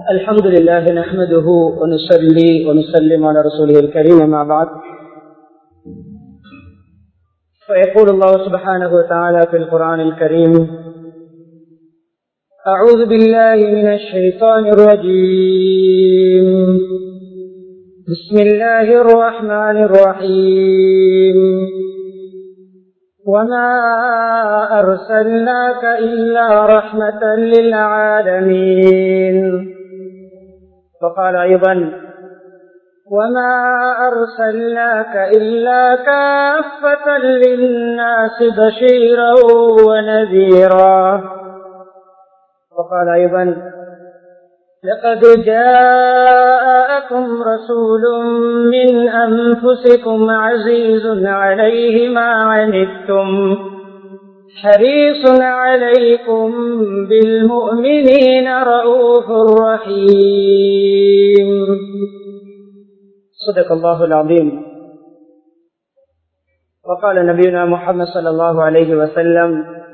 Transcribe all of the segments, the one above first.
الحمد لله نحمده ونصلي ونسلم على رسوله الكريم ما بعد فيقول الله سبحانه وتعالى في القرآن الكريم أعوذ بالله من الشيطان الرجيم بسم الله الرحمن الرحيم وما أرسلناك إلا رحمة للعالمين وقال أيضا وما أرسلناك إلا كافة للناس بشيرا ونذيرا وقال أيضا لقد جاءكم رسول من أنفسكم عزيز عليه ما عنتم حريص عليكم بالمؤمنين رؤوف رحيم صدق الله العظيم وقال نبينا محمد صلى الله عليه وسلم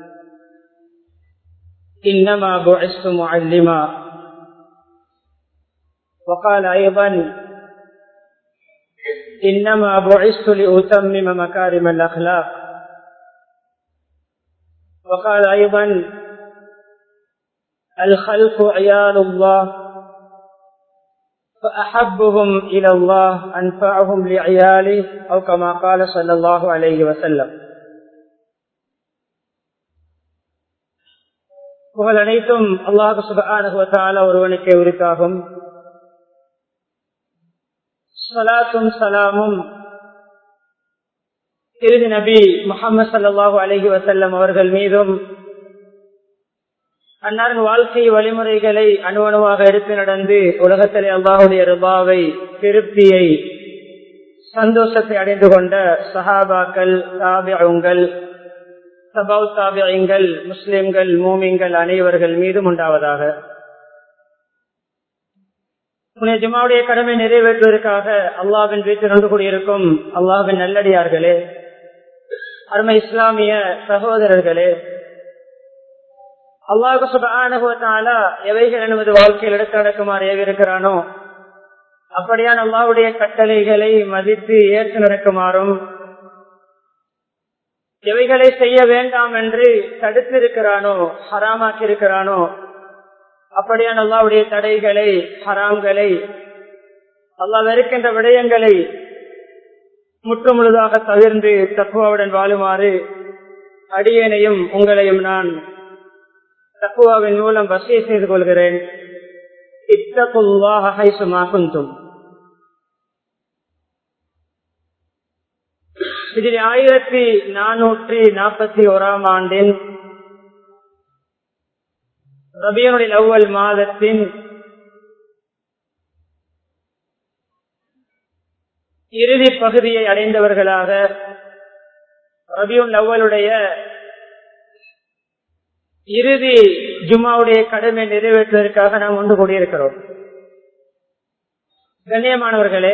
إنما بعثت معلما وقال أيضا إنما بعثت لأتمم مكارم الأخلاق وقال أيضا الخلق عيال الله فأحبهم إلى الله أنفعهم لعياله أو كما قال صلى الله عليه وسلم புகழ் அனைத்தும் அல்லாஹு சுபான ஒருவனுக்கே உரித்தாகும் சலாத்தும் சலாமும் இறுதி நபி முகமது சல்லாஹூ அலஹி வசல்லம் அவர்கள் மீதும் அன்னாரின் வாழ்க்கை வழிமுறைகளை அணுவணுவாக எடுத்து நடந்து உலகத்திலே அல்லாஹுடைய ருபாவை திருப்தியை சந்தோஷத்தை அடைந்து கொண்ட சஹாபாக்கள் தாபியங்கள் சபாவ் தாபியங்கள் முஸ்லிம்கள் மூமிங்கள் அனைவர்கள் மீதும் உண்டாவதாக ஜுமாவுடைய கடமை நிறைவேற்றுவதற்காக அல்லாவின் வீட்டில் வந்து கூடியிருக்கும் அல்லாவின் நல்லடியார்களே அருமை இஸ்லாமிய சகோதரர்களே அல்லாஹு சுபானுபவத்தால எவைகள் நமது வாழ்க்கையில் எடுத்து நடக்குமாறு ஏவிருக்கிறானோ அப்படியான் அல்லாவுடைய கட்டளைகளை மதித்து ஏற்று நடக்குமாறும் எவைகளை செய்ய வேண்டாம் என்று தடுத்திருக்கிறானோ ஹராமாக்கி இருக்கிறானோ அப்படியான் அல்லாவுடைய தடைகளை ஹராம்களை அல்லா வெறுக்கின்ற விடயங்களை முற்று முழுதாக தவிர்ந்து தக்குவாவுடன் வாழுமாறு அடியேனையும் உங்களையும் நான் தக்குவாவின் மூலம் வசதியை செய்து கொள்கிறேன் இத்தகுல்லாஹும் இதில் ஆயிரத்தி நானூற்றி நாற்பத்தி ஓராம் ஆண்டின் ரபியனுடைய அவ்வல் மாதத்தின் இறுதி பகுதியை அடைந்தவர்களாக ரபியுல் அவ்வளுடைய இறுதி ஜும்மாவுடைய கடமை நிறைவேற்றுவதற்காக நாம் ஒன்று கூடியிருக்கிறோம் கண்ணியமானவர்களே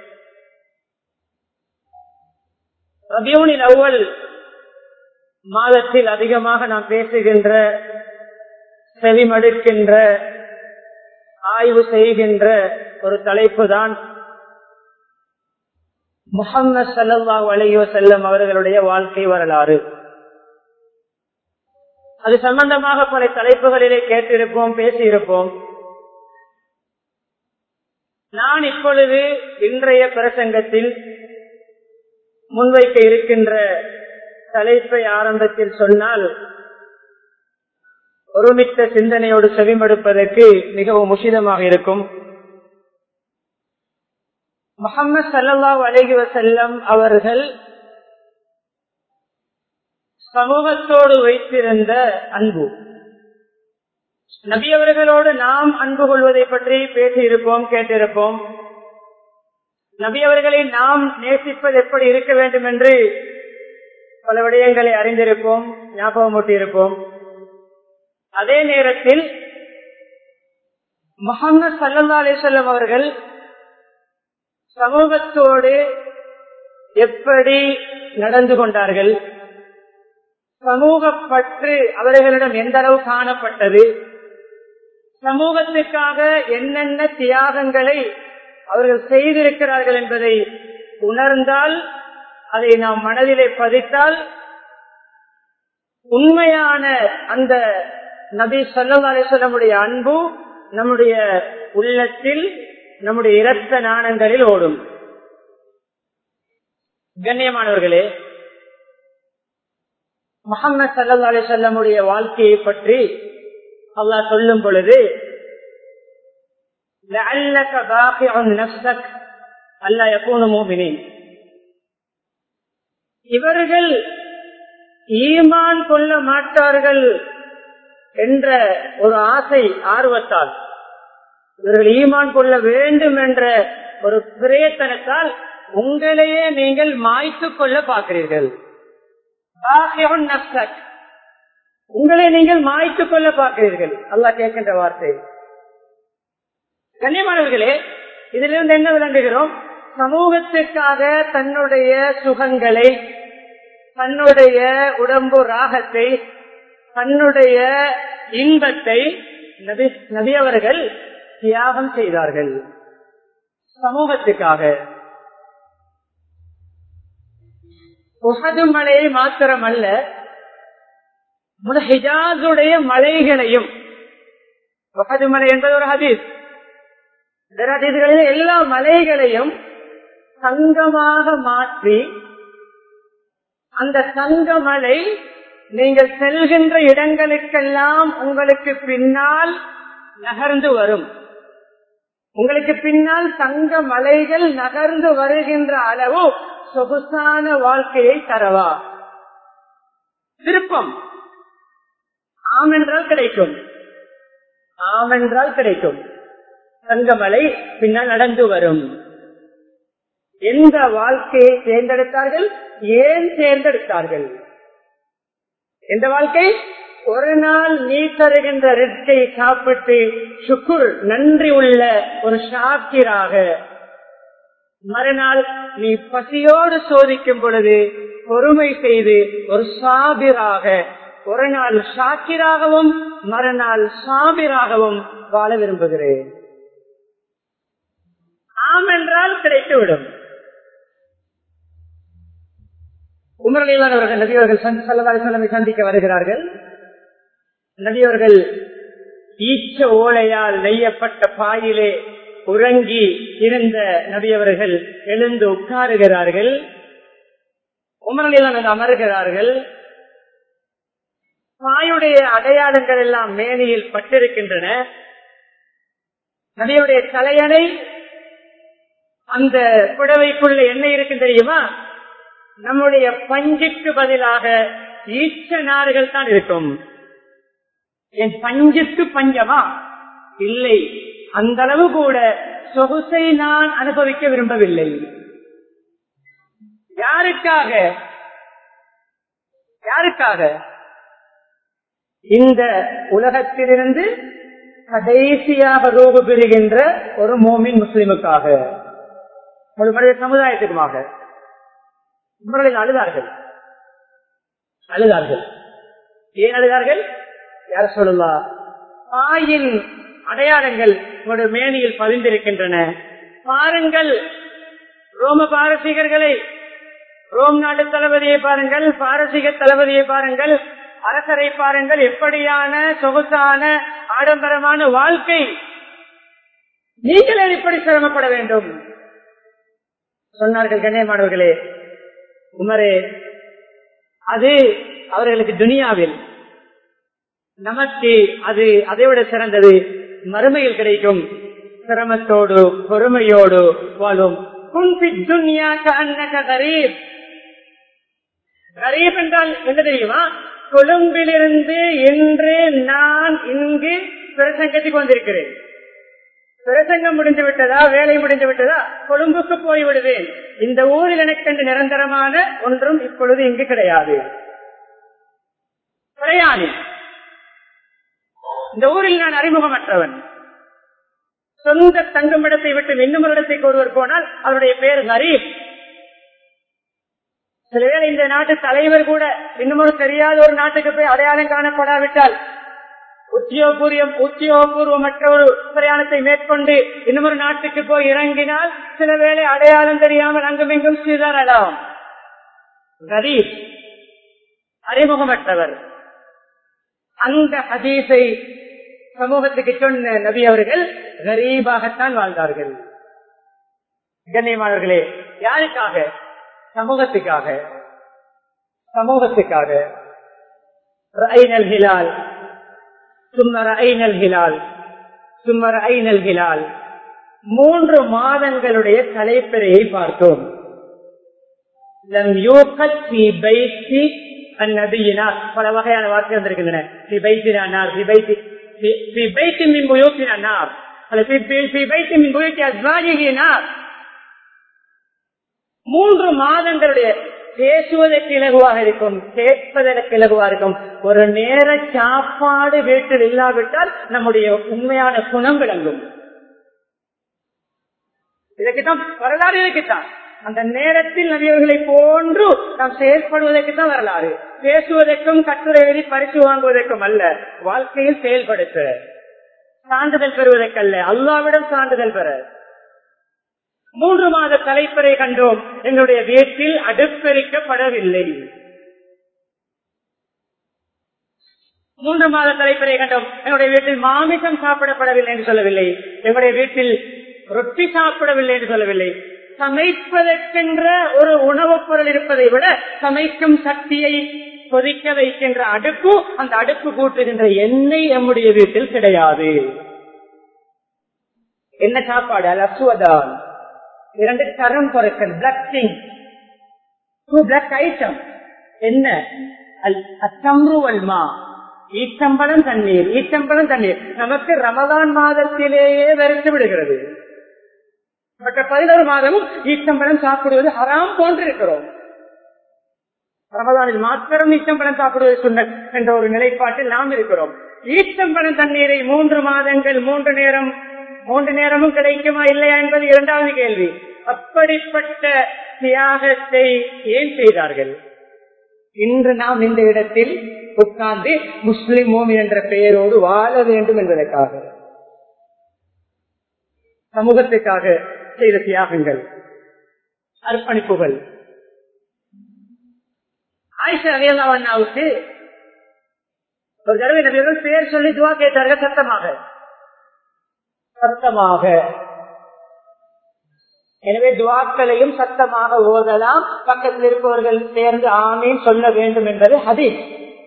ரபியூனில் அவ்வல் மாதத்தில் அதிகமாக நாம் பேசுகின்ற செவிமடுக்கின்ற ஆய்வு செய்கின்ற ஒரு தலைப்பு தான் முகம்மது சல்லா அலையோ செல்லம் அவர்களுடைய வாழ்க்கை வரலாறு அது சம்பந்தமாக பல தலைப்புகளிலே கேட்டிருப்போம் பேசியிருப்போம் நான் இப்பொழுது இன்றைய பிரசங்கத்தில் முன்வைக்க இருக்கின்ற தலைப்பை ஆரம்பத்தில் சொன்னால் ஒருமித்த சிந்தனையோடு செவிமடுப்பதற்கு மிகவும் உஷிதமாக இருக்கும் முகமது சல்லா அலஹி வசல்லம் அவர்கள் சமூகத்தோடு வைத்திருந்த அன்பு நபி அவர்களோடு நாம் அன்பு கொள்வதை பற்றி பேசியிருப்போம் கேட்டிருப்போம் நபி அவர்களை நாம் நேசிப்பது எப்படி இருக்க வேண்டும் என்று பல விடயங்களை அறிந்திருப்போம் ஞாபகம் ஊட்டியிருப்போம் அதே நேரத்தில் முகமது சல்லா அலிசல்லம் அவர்கள் சமூகத்தோடு எப்படி நடந்து கொண்டார்கள் சமூக பற்று அவர்களிடம் எந்த அளவு காணப்பட்டது சமூகத்துக்காக என்னென்ன தியாகங்களை அவர்கள் செய்திருக்கிறார்கள் என்பதை உணர்ந்தால் அதை நாம் மனதிலே பதித்தால் உண்மையான அந்த நபி சொல்லா அலிசல்லமுடைய அன்பு நம்முடைய உள்ளத்தில் நம்முடைய இரத்த நாணங்களில் ஓடும் கண்ணியமானவர்களே முகமது சல்லா அலிசல்லமுடைய வாழ்க்கையை பற்றி அல்லாஹ் சொல்லும் பொழுது அல்லா எப்போது மோமினேன் இவர்கள் ஈமான் கொள்ள மாட்டார்கள் என்ற ஒரு ஆசை ஆர்வத்தால் இவர்கள் ஈமான் கொள்ள வேண்டும் என்ற ஒரு பிரயத்தனத்தால் உங்களையே நீங்கள் மாய்த்து கொள்ள பார்க்கிறீர்கள் உங்களை நீங்கள் மாய்த்து கொள்ள பார்க்கிறீர்கள் அல்லா கேட்கின்ற வார்த்தை கண்ணியமானவர்களே இதிலிருந்து என்ன விளங்குகிறோம் சமூகத்திற்காக தன்னுடைய சுகங்களை தன்னுடைய உடம்பு ராகத்தை தன்னுடைய இன்பத்தை நபி நபி அவர்கள் தியாகம் செய்தார்கள் சமூகத்துக்காக உகது மலையை மாத்திரமல்ல ஹிஜாசுடைய மலைகளையும் உகது மலை என்பது ஒரு ஹதீஸ் ஹதீஸ்களில் எல்லா மலைகளையும் சங்கமாக மாற்றி அந்த சங்கமலை நீங்கள் செல்கின்ற இடங்களுக்கெல்லாம் உங்களுக்கு பின்னால் நகர்ந்து வரும் உங்களுக்கு பின்னால் தங்க மலைகள் நகர்ந்து வருகின்ற அளவு சொகுசான வாழ்க்கையை தரவா விருப்பம் ஆம் என்றால் கிடைக்கும் ஆம் என்றால் கிடைக்கும் தங்கமலை பின்னால் நடந்து வரும் எந்த வாழ்க்கையை தேர்ந்தெடுத்தார்கள் ஏன் தேர்ந்தெடுத்தார்கள் எந்த வாழ்க்கை ஒரு நாள் நீ தருகின்ற ரிஸ்கை சாப்பிட்டு சுக்குர் நன்றி உள்ள ஒரு ஷாக்கிராக மறுநாள் நீ பசியோடு சோதிக்கும் பொழுது பொறுமை செய்து ஒரு சாபிராக ஒரு நாள் ஷாக்கிராகவும் மறுநாள் சாபிராகவும் வாழ விரும்புகிறேன் ஆம் என்றால் கிடைத்துவிடும் உமரலியலானவர்கள் நபியவர்கள் சல்லதாரி சந்திக்க வருகிறார்கள் நபியவர்கள் ஈச்ச ஓலையால் நெய்யப்பட்ட பாயிலே உறங்கி இருந்த நபியவர்கள் எழுந்து உட்காருகிறார்கள் உமரலியலான அமர்கிறார்கள் பாயுடைய அடையாளங்கள் எல்லாம் மேனியில் பட்டிருக்கின்றன நபியுடைய தலையணை அந்த புடவைக்குள்ள என்ன இருக்கும் தெரியுமா நம்முடைய பஞ்சுக்கு பதிலாக ஈச்ச நார்கள் தான் இருக்கும் என் பஞ்சுக்கு பஞ்சமா இல்லை அந்த அளவு கூட சொகுசை நான் அனுபவிக்க விரும்பவில்லை யாருக்காக யாருக்காக இந்த உலகத்திலிருந்து கடைசியாக ரூபு பெறுகின்ற ஒரு மோமின் முஸ்லிமுக்காக ஒரு மனித சமுதாயத்துக்குமாக முறையில் அழுதார்கள் அழுதார்கள் ஏன் அழுதார்கள் யார சொல்லலா தாயின் அடையாளங்கள் உங்களுடைய மேனியில் பதிந்திருக்கின்றன பாருங்கள் ரோம பாரசீகர்களை ரோம் நாட்டு தளபதியை பாருங்கள் பாரசீக தளபதியை பாருங்கள் அரசரை பாருங்கள் எப்படியான சொகுசான ஆடம்பரமான வாழ்க்கை நீங்கள் எப்படி சிரமப்பட வேண்டும் சொன்னார்கள் கண்ணியமானவர்களே உமரே அது அவர்களுக்கு துனியாவில் நமக்கு அது அதை விட சிறந்தது மறுமையில் கிடைக்கும் சிரமத்தோடு பொறுமையோடு வாழும் கரீப் கரீப் என்றால் என்ன தெரியுமா கொழும்பிலிருந்து இன்று நான் இங்கு பிரசங்கத்துக்கு வந்திருக்கிறேன் பிரசங்கம் முடிந்து விட்டதா வேலை முடிந்து விட்டதா கொழும்புக்கு போய் விடுவேன் இந்த ஊரில் எனக்கு நிரந்தரமான ஒன்றும் இப்பொழுது இங்கு கிடையாது பிரயாணி இந்த ஊரில் நான் அறிமுகமற்றவன் சொந்த தங்குமிடத்தை விட்டு இன்னும் ஒரு இடத்தை ஒருவர் போனால் அவருடைய பேர் ஹரீப் சில பேர் இந்த நாட்டு தலைவர் கூட இன்னும் ஒரு தெரியாத ஒரு நாட்டுக்கு போய் அடையாளம் காணப்படாவிட்டால் உத்தியோகபூர்வம் உத்தியோகபூர்வமற்ற ஒரு பிரயாணத்தை மேற்கொண்டு இன்னொரு நாட்டுக்கு போய் இறங்கினால் சில வேளை அடையாளம் தெரியாமல் அங்குமிங்கும் சிதறலாம் கரீப் அறிமுகமற்றவர் அந்த ஹதீஸை சமூகத்துக்கு சொன்ன நபி அவர்கள் கரீபாகத்தான் வாழ்ந்தார்கள் கண்ணியமானவர்களே யாருக்காக சமூகத்துக்காக சமூகத்துக்காக ரஐனல் ஹிலால் சும்மர் ஐநல் ஹிலால் சும்மர் ஐநல் ஹிலால் மூன்று மாதங்களுடைய தலைப்பிறையை பார்த்தோம் பல வகையான வார்த்தை வந்திருக்கின்றன மூன்று மாதங்களுடைய பேசுவதற்கு இலகுவாக இருக்கும் கேட்பதற்கு இலகுவாக இருக்கும் ஒரு நேர சாப்பாடு வீட்டில் இல்லாவிட்டால் நம்முடைய உண்மையான குணம் விளங்கும் இதற்குத்தான் வரலாறு இருக்குத்தான் அந்த நேரத்தில் நபியவர்களை போன்று நாம் செயல்படுவதற்கு தான் வரலாறு பேசுவதற்கும் கட்டுரை எழுதி பரிசு வாங்குவதற்கும் அல்ல வாழ்க்கையில் செயல்படுத்த சான்றிதழ் பெறுவதற்கல்ல அல்லாவிடம் சான்றிதழ் பெற மூன்று மாத தலைப்பறை கண்டோம் எங்களுடைய வீட்டில் அடுப்பெரிக்கப்படவில்லை மூன்று மாத தலைப்பறை கண்டோம் எங்களுடைய வீட்டில் மாமிசம் சாப்பிடப்படவில்லை என்று சொல்லவில்லை எங்களுடைய வீட்டில் ரொட்டி சாப்பிடவில்லை என்று சொல்லவில்லை சமைப்பதற்கென்ற ஒரு உணவுப் பொருள் இருப்பதை விட சமைக்கும் சக்தியை கொதிக்க வைக்கின்ற அடுப்பு அந்த அடுப்பு கூட்டுகின்ற எண்ணெய் நம்முடைய வீட்டில் கிடையாது என்ன சாப்பாடு அல்ல அசுவதான் இரண்டு தரம் பொருட்கள் பிளக்கிங் டூ பிளக் ஐட்டம் என்ன அச்சம்ருவல்மா ஈச்சம்பளம் தண்ணீர் ஈச்சம்பளம் தண்ணீர் நமக்கு ரமதான் மாதத்திலேயே வெறுத்து விடுகிறது மற்ற பதினோரு மாதமும் ஈச்சம்பழம் சாப்பிடுவது ஹராம் போன்றிருக்கிறோம் ரமதானில் மாத்திரம் ஈச்சம்பழம் சாப்பிடுவது சொன்ன என்ற ஒரு நிலைப்பாட்டில் நாம் இருக்கிறோம் ஈச்சம்பழம் தண்ணீரை மூன்று மாதங்கள் மூன்று நேரம் மூன்று நேரமும் கிடைக்குமா இல்லையா என்பது இரண்டாவது கேள்வி அப்படிப்பட்ட தியாகத்தை ஏன் செய்தார்கள் இன்று நாம் இந்த இடத்தில் உட்கார்ந்து முஸ்லிமோம் என்ற பெயரோடு வாழ வேண்டும் என்பதற்காக சமூகத்துக்காக செய்த தியாகங்கள் அர்ப்பணிப்புகள் ஆயிஷா அலியல்லாவுக்கு ஒரு தடவை நபியர்கள் பெயர் சொல்லி துவா கேட்டார்கள் சத்தமாக சத்தமாக எனவே துவாக்களையும் சத்தமாக ஓதலாம் பக்கத்தில் இருப்பவர்கள் சேர்ந்து ஆமீன் சொல்ல வேண்டும் என்பது ஹதீஸ்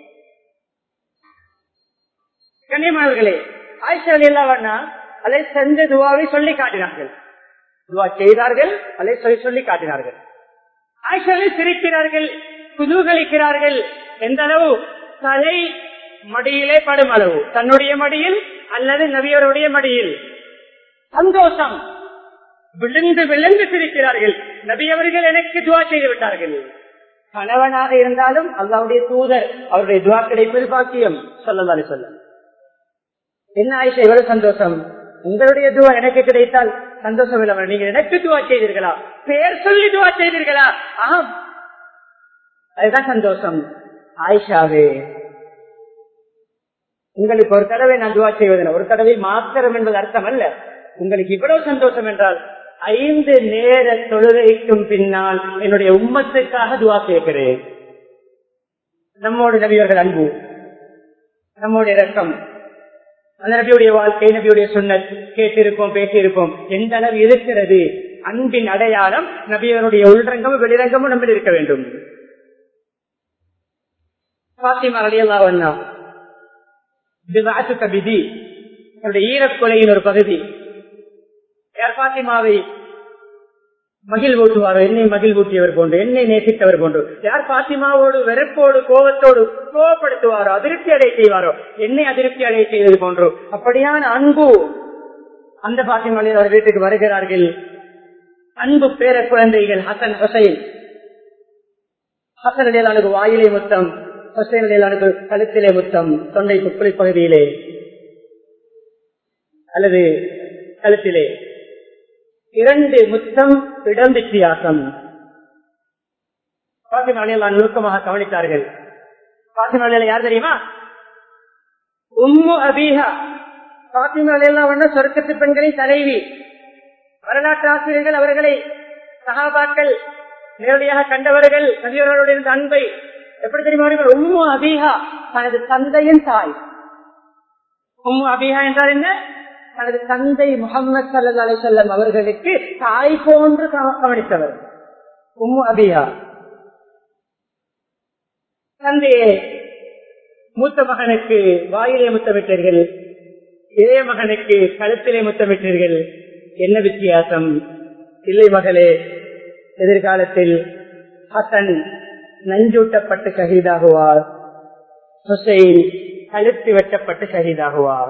கண்ணியமானவர்களே ஆயிஷா அலியல்லாவண்ணா அதை செஞ்ச துவாவை சொல்லி காட்டினார்கள் துவா செய்தார்கள் அதை சொல்லி சொல்லி காட்டினார்கள் ஆயிஷாவை சிரிக்கிறார்கள் குதூகலிக்கிறார்கள் எந்த அளவு தலை மடியிலே படும் அளவு தன்னுடைய மடியில் அல்லது நபியருடைய மடியில் சந்தோஷம் விழுந்து விழுந்து சிரிக்கிறார்கள் நபி அவர்கள் எனக்கு துவா செய்து விட்டார்கள் கணவனாக இருந்தாலும் அல்லாவுடைய தூதர் அவருடைய துவா கிடைப்பது பாக்கியம் சொல்லலாரு சொல்ல என்ன ஆயிஷா எவ்வளவு சந்தோஷம் உங்களுடைய துவா எனக்கு கிடைத்தால் சந்தோஷம் இல்லாமல் நீங்க எனக்கு துவா செய்தீர்களா பேர் சொல்லி துவா செய்தீர்களா ஆம் அதுதான் சந்தோஷம் ஆயிஷாவே உங்களுக்கு ஒரு தடவை நான் துவா செய்வதன ஒரு தடவை மாத்திரம் என்பது அர்த்தம் அல்ல உங்களுக்கு இவ்வளவு சந்தோஷம் என்றால் ஐந்து நேர தொழுகைக்கும் பின்னால் என்னுடைய உம்மத்துக்காக துவா கேட்கிறேன் நம்மோடு நபியர்கள் அன்பு நம்முடைய ரத்தம் அந்த நபியுடைய வாழ்க்கை நபியுடைய சொன்னல் கேட்டிருப்போம் பேசியிருப்போம் எந்த அளவு இருக்கிறது அன்பின் அடையாளம் நபியருடைய உள்ரங்கமும் வெளிரங்கமும் நம்ம இருக்க வேண்டும் பாத்திமா அடையல்லா கபிதி ஈரக்கொலையின் ஒரு பகுதி யார் பாத்திமாவை மகிழ் ஊட்டுவாரோ என்னை மகிழ் ஊட்டியவர் போன்று என்னை நேசித்தவர் போன்று யார் பாத்திமாவோடு வெறுப்போடு கோபத்தோடு கோபப்படுத்துவாரோ அதிருப்தி அடைய செய்வாரோ என்னை அதிருப்தி அடைய செய்வது போன்றோ அப்படியான அன்பு அந்த பாத்திமாவில் அவர் வீட்டுக்கு வருகிறார்கள் அன்பு பேர குழந்தைகள் ஹசன் ஹசைன் ஹசன் அடையாளனுக்கு வாயிலே முத்தம் ஹசைன் அடையாளனுக்கு கழுத்திலே முத்தம் தொண்டை குப்பளி பகுதியிலே அல்லது கழுத்திலே இரண்டு முத்தம் இடம் வித்தியாசம் பாத்திமாலையில் நுணுக்கமாக கவனித்தார்கள் பாத்திமாலையில யார் தெரியுமா உம்மு அபீஹா பாத்திமா எல்லாம் சொர்க்கத்து பெண்களின் தலைவி வரலாற்று ஆசிரியர்கள் அவர்களை சகாபாக்கள் நேரடியாக கண்டவர்கள் நபியவர்களுடைய இருந்த அன்பை எப்படி தெரியுமா உம்மு அபீஹா தனது தந்தையின் தாய் உம்மு அபீஹா என்றால் என்ன தனது தந்தை முகமது சல்லா அலி சொல்லம் அவர்களுக்கு தாய் போன்று கவனித்தவர் உம்மு அபியா தந்தையே மூத்த மகனுக்கு வாயிலே முத்தமிட்டீர்கள் இளைய மகனுக்கு கழுத்திலே முத்தமிட்டீர்கள் என்ன வித்தியாசம் இல்லை மகளே எதிர்காலத்தில் ஹசன் நஞ்சூட்டப்பட்டு ஷஹீதாகுவார் ஹுசைன் கழுத்து வெட்டப்பட்டு ஷஹீதாகுவார்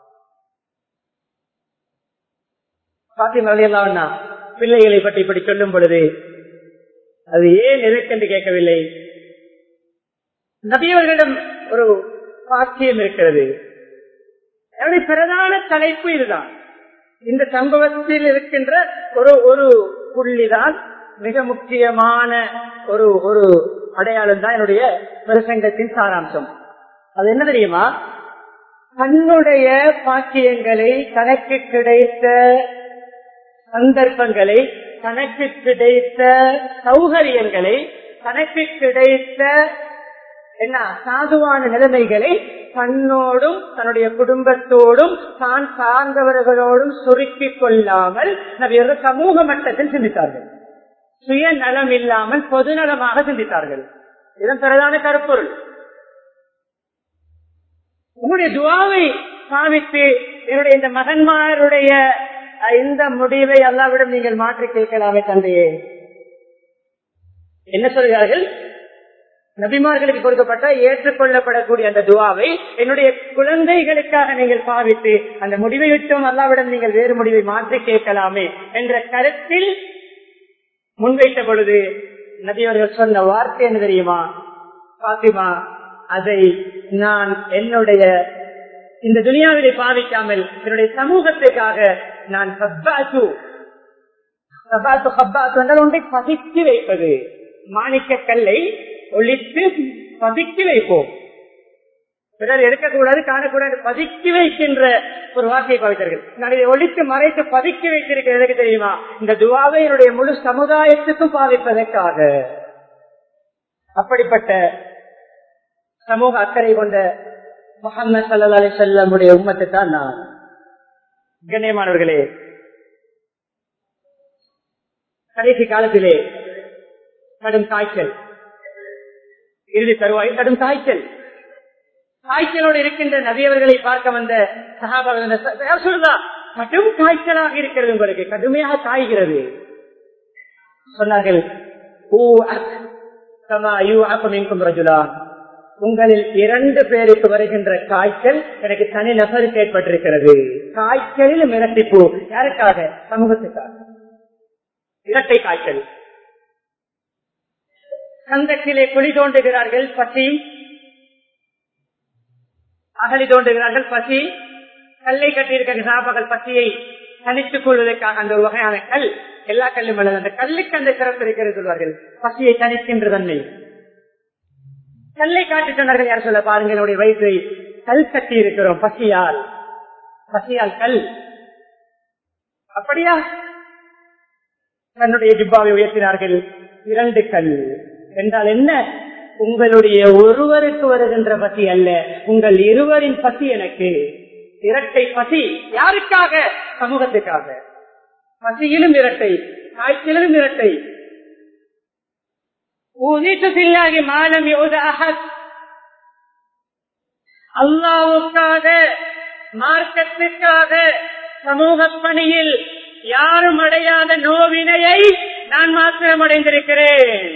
பாத்திமா பிள்ளைகளை பற்றி இப்படி சொல்லும் பொழுது அது ஏன் எதற்கென்று கேட்கவில்லை நபியவர்களிடம் ஒரு பாக்கியம் இருக்கிறது என்னுடைய பிரதான தலைப்பு இதுதான் இந்த சம்பவத்தில் இருக்கின்ற ஒரு ஒரு புள்ளிதான் மிக முக்கியமான ஒரு ஒரு அடையாளம் தான் என்னுடைய பிரசங்கத்தின் சாராம்சம் அது என்ன தெரியுமா தன்னுடைய பாக்கியங்களை தனக்கு கிடைத்த சந்தர்ப்பங்களை தனக்கு கிடைத்த சௌகரியங்களை தனக்கு கிடைத்த என்ன சாதுவான நிலைமைகளை தன்னோடும் தன்னுடைய குடும்பத்தோடும் தான் சார்ந்தவர்களோடும் சுருக்கிக் கொள்ளாமல் நபியர்கள் சமூக மட்டத்தில் சிந்தித்தார்கள் சுயநலம் இல்லாமல் பொதுநலமாக சிந்தித்தார்கள் இதன் பிரதான கருப்பொருள் உங்களுடைய துவாவை காமித்து என்னுடைய இந்த மகன்மாருடைய இந்த முடிவை அல்லாவிடம் நீங்கள் மாற்றி கேட்கலாமே தந்தையே என்ன சொல்கிறார்கள் நபிமார்களுக்கு கொடுக்கப்பட்ட ஏற்றுக்கொள்ளப்படக்கூடிய அந்த துவாவை என்னுடைய குழந்தைகளுக்காக நீங்கள் பாவித்து அந்த முடிவை விட்டும் அல்லாவிடம் நீங்கள் வேறு முடிவை மாற்றி கேட்கலாமே என்ற கருத்தில் முன்வைத்த பொழுது நபி அவர்கள் சொன்ன வார்த்தை என்ன தெரியுமா பாத்திமா அதை நான் என்னுடைய இந்த துனியாவிலே பாவிக்காமல் என்னுடைய சமூகத்துக்காக நான் ஹப்பாத்து ஹப்பாத்து ஹப்பாத்து என்றால் ஒன்றை பதித்து வைப்பது மாணிக்க கல்லை ஒழித்து பதுக்கி வைப்போம் பிறர் எடுக்கக்கூடாது காணக்கூடாது பதுக்கி வைக்கின்ற ஒரு வார்த்தையை பாவித்தார்கள் நான் இதை ஒழித்து மறைத்து பதுக்கி வைத்திருக்கிறது எதுக்கு தெரியுமா இந்த துவாவை என்னுடைய முழு சமுதாயத்துக்கும் பாவிப்பதற்காக அப்படிப்பட்ட சமூக அக்கறை கொண்ட முகமது சல்லா அலி செல்லமுடைய உண்மத்தை தான் நான் கண்ணியமானவர்களே கடைசி காலத்திலே கடும் காய்ச்சல் இறுதி தருவாய் கடும் காய்ச்சல் காய்ச்சலோடு இருக்கின்ற நபியவர்களை பார்க்க வந்த சகாபாக சொல்லுதா கடும் காய்ச்சலாக இருக்கிறது உங்களுக்கு கடுமையாக காய்கிறது சொன்னார்கள் உங்களில் இரண்டு பேருக்கு வருகின்ற காய்ச்சல் எனக்கு தனி நபருக்கு ஏற்பட்டிருக்கிறது காய்ச்சலில் மிரட்டிப்பு யாருக்காக சமூகத்துக்காக இரட்டை காய்ச்சல் சந்தத்திலே குழி தோண்டுகிறார்கள் பசி அகலி தோண்டுகிறார்கள் பசி கல்லை கட்டியிருக்கிற சாபகள் பசியை தனித்துக் கொள்வதற்காக அந்த வகையான கல் எல்லா கல்லும் அல்லது அந்த கல்லுக்கு அந்த சிறப்பு இருக்கிறது சொல்வார்கள் பசியை தனிக்கின்ற தன்மை கல்லை காட்டி சொன்னார்கள் யார் சொல்ல பாருங்க என்னுடைய வயிற்றை கல் கட்டி இருக்கிறோம் பசியால் பசியால் கல் அப்படியா தன்னுடைய ஜிப்பாவை உயர்த்தினார்கள் இரண்டு கல் என்றால் என்ன உங்களுடைய ஒருவருக்கு வருகின்ற பசி அல்ல உங்கள் இருவரின் பசி எனக்கு இரட்டை பசி யாருக்காக சமூகத்துக்காக பசியிலும் இரட்டை காய்ச்சலிலும் இரட்டை மாலம் அல்லாவுக்காக மார்க்கத்துக்காக சமூக பணியில் யாரும் அடையாத நோவினையை நான் மாத்திரம் அடைந்திருக்கிறேன்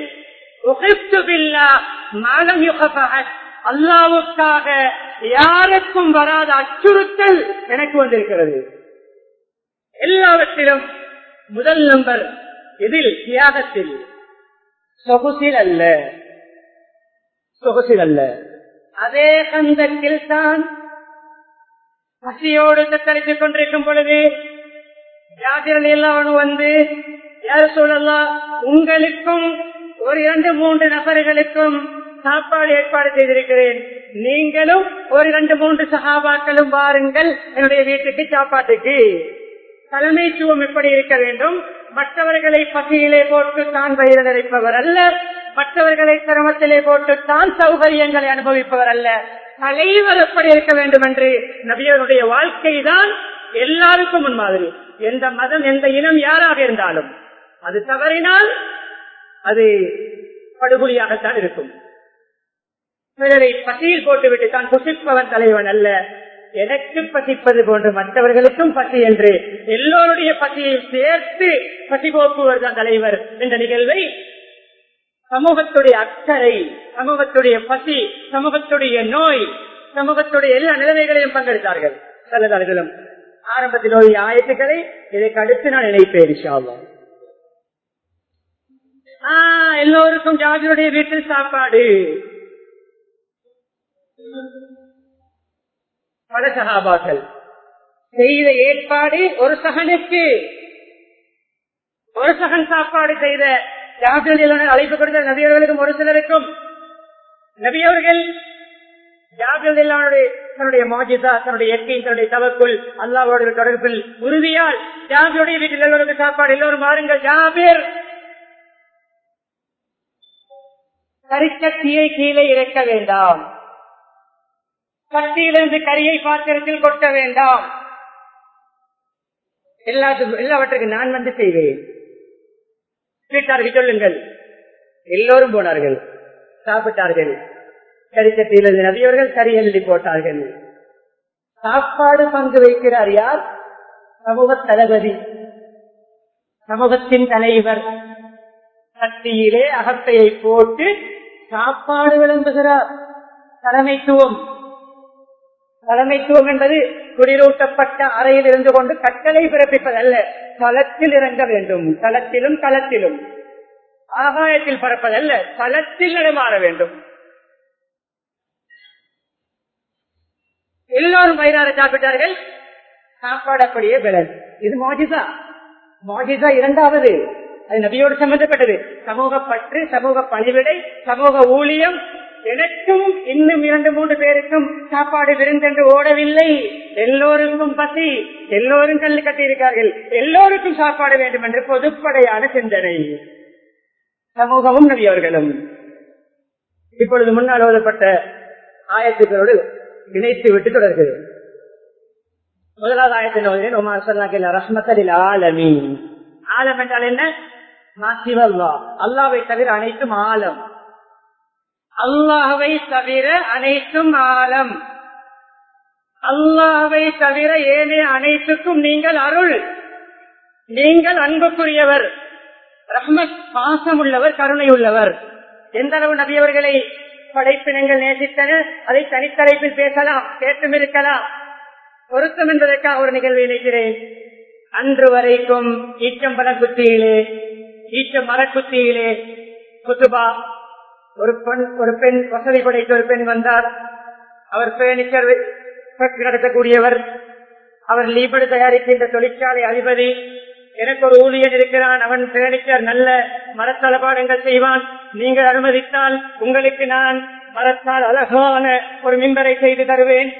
அல்லாவுக்காக யாருக்கும் வராத அச்சுறுத்தல் எனக்கு வந்திருக்கிறது எல்லாவற்றிலும் முதல் நம்பர் இதில் தியாகத்தில் சொகுசில் அல்ல சொகுசில் அல்ல அதே கந்தத்தில் தான் பசியோடு தத்தளித்துக் கொண்டிருக்கும் பொழுது யாத்திரல் எல்லாம் வந்து யார் சொல்லலாம் உங்களுக்கும் ஒரு இரண்டு மூன்று நபர்களுக்கும் சாப்பாடு ஏற்பாடு செய்திருக்கிறேன் நீங்களும் ஒரு இரண்டு மூன்று சகாபாக்களும் வாருங்கள் என்னுடைய வீட்டுக்கு சாப்பாட்டுக்கு தலைமைத்துவம் எப்படி இருக்க வேண்டும் மற்றவர்களை பசியிலே போட்டு தான் வயிறு நிறைப்பவர் அல்ல மற்றவர்களை சிரமத்திலே போட்டு தான் சௌகரியங்களை அனுபவிப்பவர் அல்ல தலைவர் எப்படி இருக்க வேண்டும் என்று நபியருடைய வாழ்க்கை தான் எல்லாருக்கும் முன்மாதிரி எந்த மதம் எந்த இனம் யாராக இருந்தாலும் அது தவறினால் அது படுகொலியாகத்தான் இருக்கும் பிறரை பசியில் போட்டுவிட்டு தான் புசிப்பவன் தலைவன் அல்ல எனக்கு பசிப்பது போன்று மற்றவர்களுக்கும் பசி என்று எல்லோருடைய பசியை சேர்த்து பசி போக்குவர் தான் தலைவர் என்ற நிகழ்வை சமூகத்துடைய அக்கறை சமூகத்துடைய பசி சமூகத்துடைய நோய் சமூகத்துடைய எல்லா நிலைமைகளையும் பங்கெடுத்தார்கள் சிலதார்களும் ஆரம்பத்தில் ஒரு ஆயத்துக்களை இதற்கு அடுத்து நான் நினைப்பேன் இன்ஷால்லாம் ஆஹ் எல்லோருக்கும் ஜாதியுடைய வீட்டில் சாப்பாடு பல சகாபாக்கள் செய்த ஏற்பாடு ஒரு சகனுக்கு ஒரு சகன் சாப்பாடு செய்த ஜாபியல் அழைப்பு கொடுத்த நபியவர்களுக்கும் ஒரு சிலருக்கும் நபியவர்கள் தன்னுடைய மாஜிதா தன்னுடைய இயற்கை தன்னுடைய தவக்குள் அல்லாவோட தொடர்பில் உறுதியால் ஜாபியுடைய வீட்டில் எல்லோருக்கும் சாப்பாடு எல்லோரும் மாறுங்கள் ஜாபியர் கரிக்கத்தியை கீழே இறக்க வேண்டாம் கத்தியிலிருந்து கரியை பாத்திரத்தில் கொட்ட வேண்டாம் எல்லாத்துக்கும் எல்லாவற்றுக்கும் நான் வந்து செய்வேன் வீட்டார்கள் சொல்லுங்கள் எல்லோரும் போனார்கள் சாப்பிட்டார்கள் கரிக்கத்திலிருந்து நபியவர்கள் கறி எழுதி போட்டார்கள் சாப்பாடு பங்கு வைக்கிறார் யார் சமூக தளபதி சமூகத்தின் தலைவர் கத்தியிலே அகத்தையை போட்டு சாப்பாடு விளம்புகிறார் தலைமைத்துவம் தலைமைத்துவம் என்பது குடிரூட்டப்பட்ட அறையில் இருந்து கொண்டு கட்டளை பிறப்பிப்பதல்ல களத்தில் இறங்க வேண்டும் களத்திலும் களத்திலும் ஆகாயத்தில் பறப்பதல்ல களத்தில் நடமாற வேண்டும் எல்லோரும் வயிறார சாப்பிட்டார்கள் சாப்பாடு அப்படியே விலன் இது மாஜிசா மாஜிசா இரண்டாவது அது நபியோடு சம்பந்தப்பட்டது சமூக பற்று சமூக பணிவிடை சமூக ஊழியம் எனக்கும் இன்னும் இரண்டு மூன்று பேருக்கும் சாப்பாடு விருந்தென்று ஓடவில்லை எல்லோருக்கும் பசி எல்லோரும் கல்லு கட்டியிருக்கார்கள் எல்லோருக்கும் சாப்பாடு வேண்டும் என்று பொதுப்படையான சிந்தனை சமூகமும் நபியவர்களும் இப்பொழுது முன்னால் ஓதப்பட்ட ஆயத்துக்களோடு இணைத்து விட்டு தொடர்கிறது முதலாவது ஆயத்தின் ஓதினேன் உமார் சொன்னாக்கில் ரஹ்மத்தலில் ஆலமி ஆலம் என்றால் என்ன மாசிவல்லா அல்லாவை தவிர அனைத்தும் ஆலம் அல்லாஹவை தவிர அனைத்தும் ஆலம் அல்லாஹவை தவிர ஏனைய அனைத்துக்கும் நீங்கள் அருள் நீங்கள் அன்புக்குரியவர் ரஹ்மத் பாசம் உள்ளவர் கருணை உள்ளவர் எந்த அளவு நபியவர்களை படைப்பினங்கள் நேசித்தன அதை தனித்தலைப்பில் பேசலாம் கேட்டும் இருக்கலாம் பொருத்தம் என்பதற்காக ஒரு நிகழ்வை நினைக்கிறேன் அன்று வரைக்கும் ஈச்சம்பல குத்தியிலே ஈச்ச மரக்குத்தியிலே குத்துபா ஒரு பெண் ஒரு பெண் வசதி படைத்த ஒரு பெண் வந்தார் அவர் பேணிச்சர் நடத்தக்கூடியவர் அவர் லீபடு தயாரிக்கின்ற தொழிற்சாலை அதிபதி எனக்கு ஒரு ஊழியன் இருக்கிறான் அவன் பேணிச்சர் நல்ல மரத்தளபாடங்கள் செய்வான் நீங்கள் அனுமதித்தால் உங்களுக்கு நான் மரத்தால் அழகான ஒரு மின்பரை செய்து தருவேன்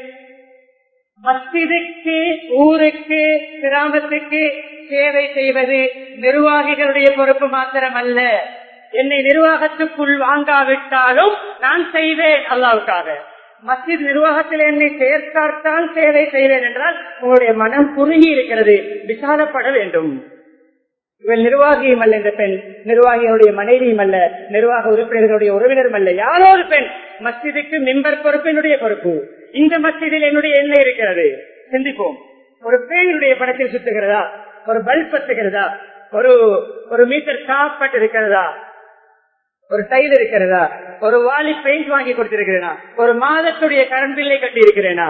மஸ்ஜிதுக்கு ஊருக்கு கிராமத்துக்கு சேவை செய்வது நிர்வாகிகளுடைய பொறுப்பு மாத்திரம் அல்ல என்னை நிர்வாகத்துக்குள் வாங்காவிட்டாலும் நான் செய்வேன் அல்லாவுக்காக மஸ்ஜித் நிர்வாகத்தில் என்னை சேர்த்தால்தான் சேவை செய்வேன் என்றால் உங்களுடைய மனம் குறுகி இருக்கிறது விசாலப்பட வேண்டும் இவள் நிர்வாகியும் அல்ல இந்த பெண் நிர்வாகிகளுடைய மனைவியும் அல்ல நிர்வாக உறுப்பினர்களுடைய உறவினரும் அல்ல யாரோ ஒரு பெண் மஸ்ஜிதுக்கு மிம்பர் பொறுப்பு என்னுடைய பொறுப்பு இந்த மஸ்ஜிதில் என்னுடைய எண்ணெய் இருக்கிறது சிந்திப்போம் ஒரு பேருடைய படத்தில் சுத்துகிறதா ஒரு பல்ப் பத்துகிறதா ஒரு ஒரு மீட்டர் காப்பட் இருக்கிறதா ஒரு டைல் இருக்கிறதா ஒரு வாலி பெயிண்ட் வாங்கி கொடுத்திருக்கிறேனா ஒரு மாதத்துடைய கரண்ட் பில்லை கட்டி இருக்கிறேனா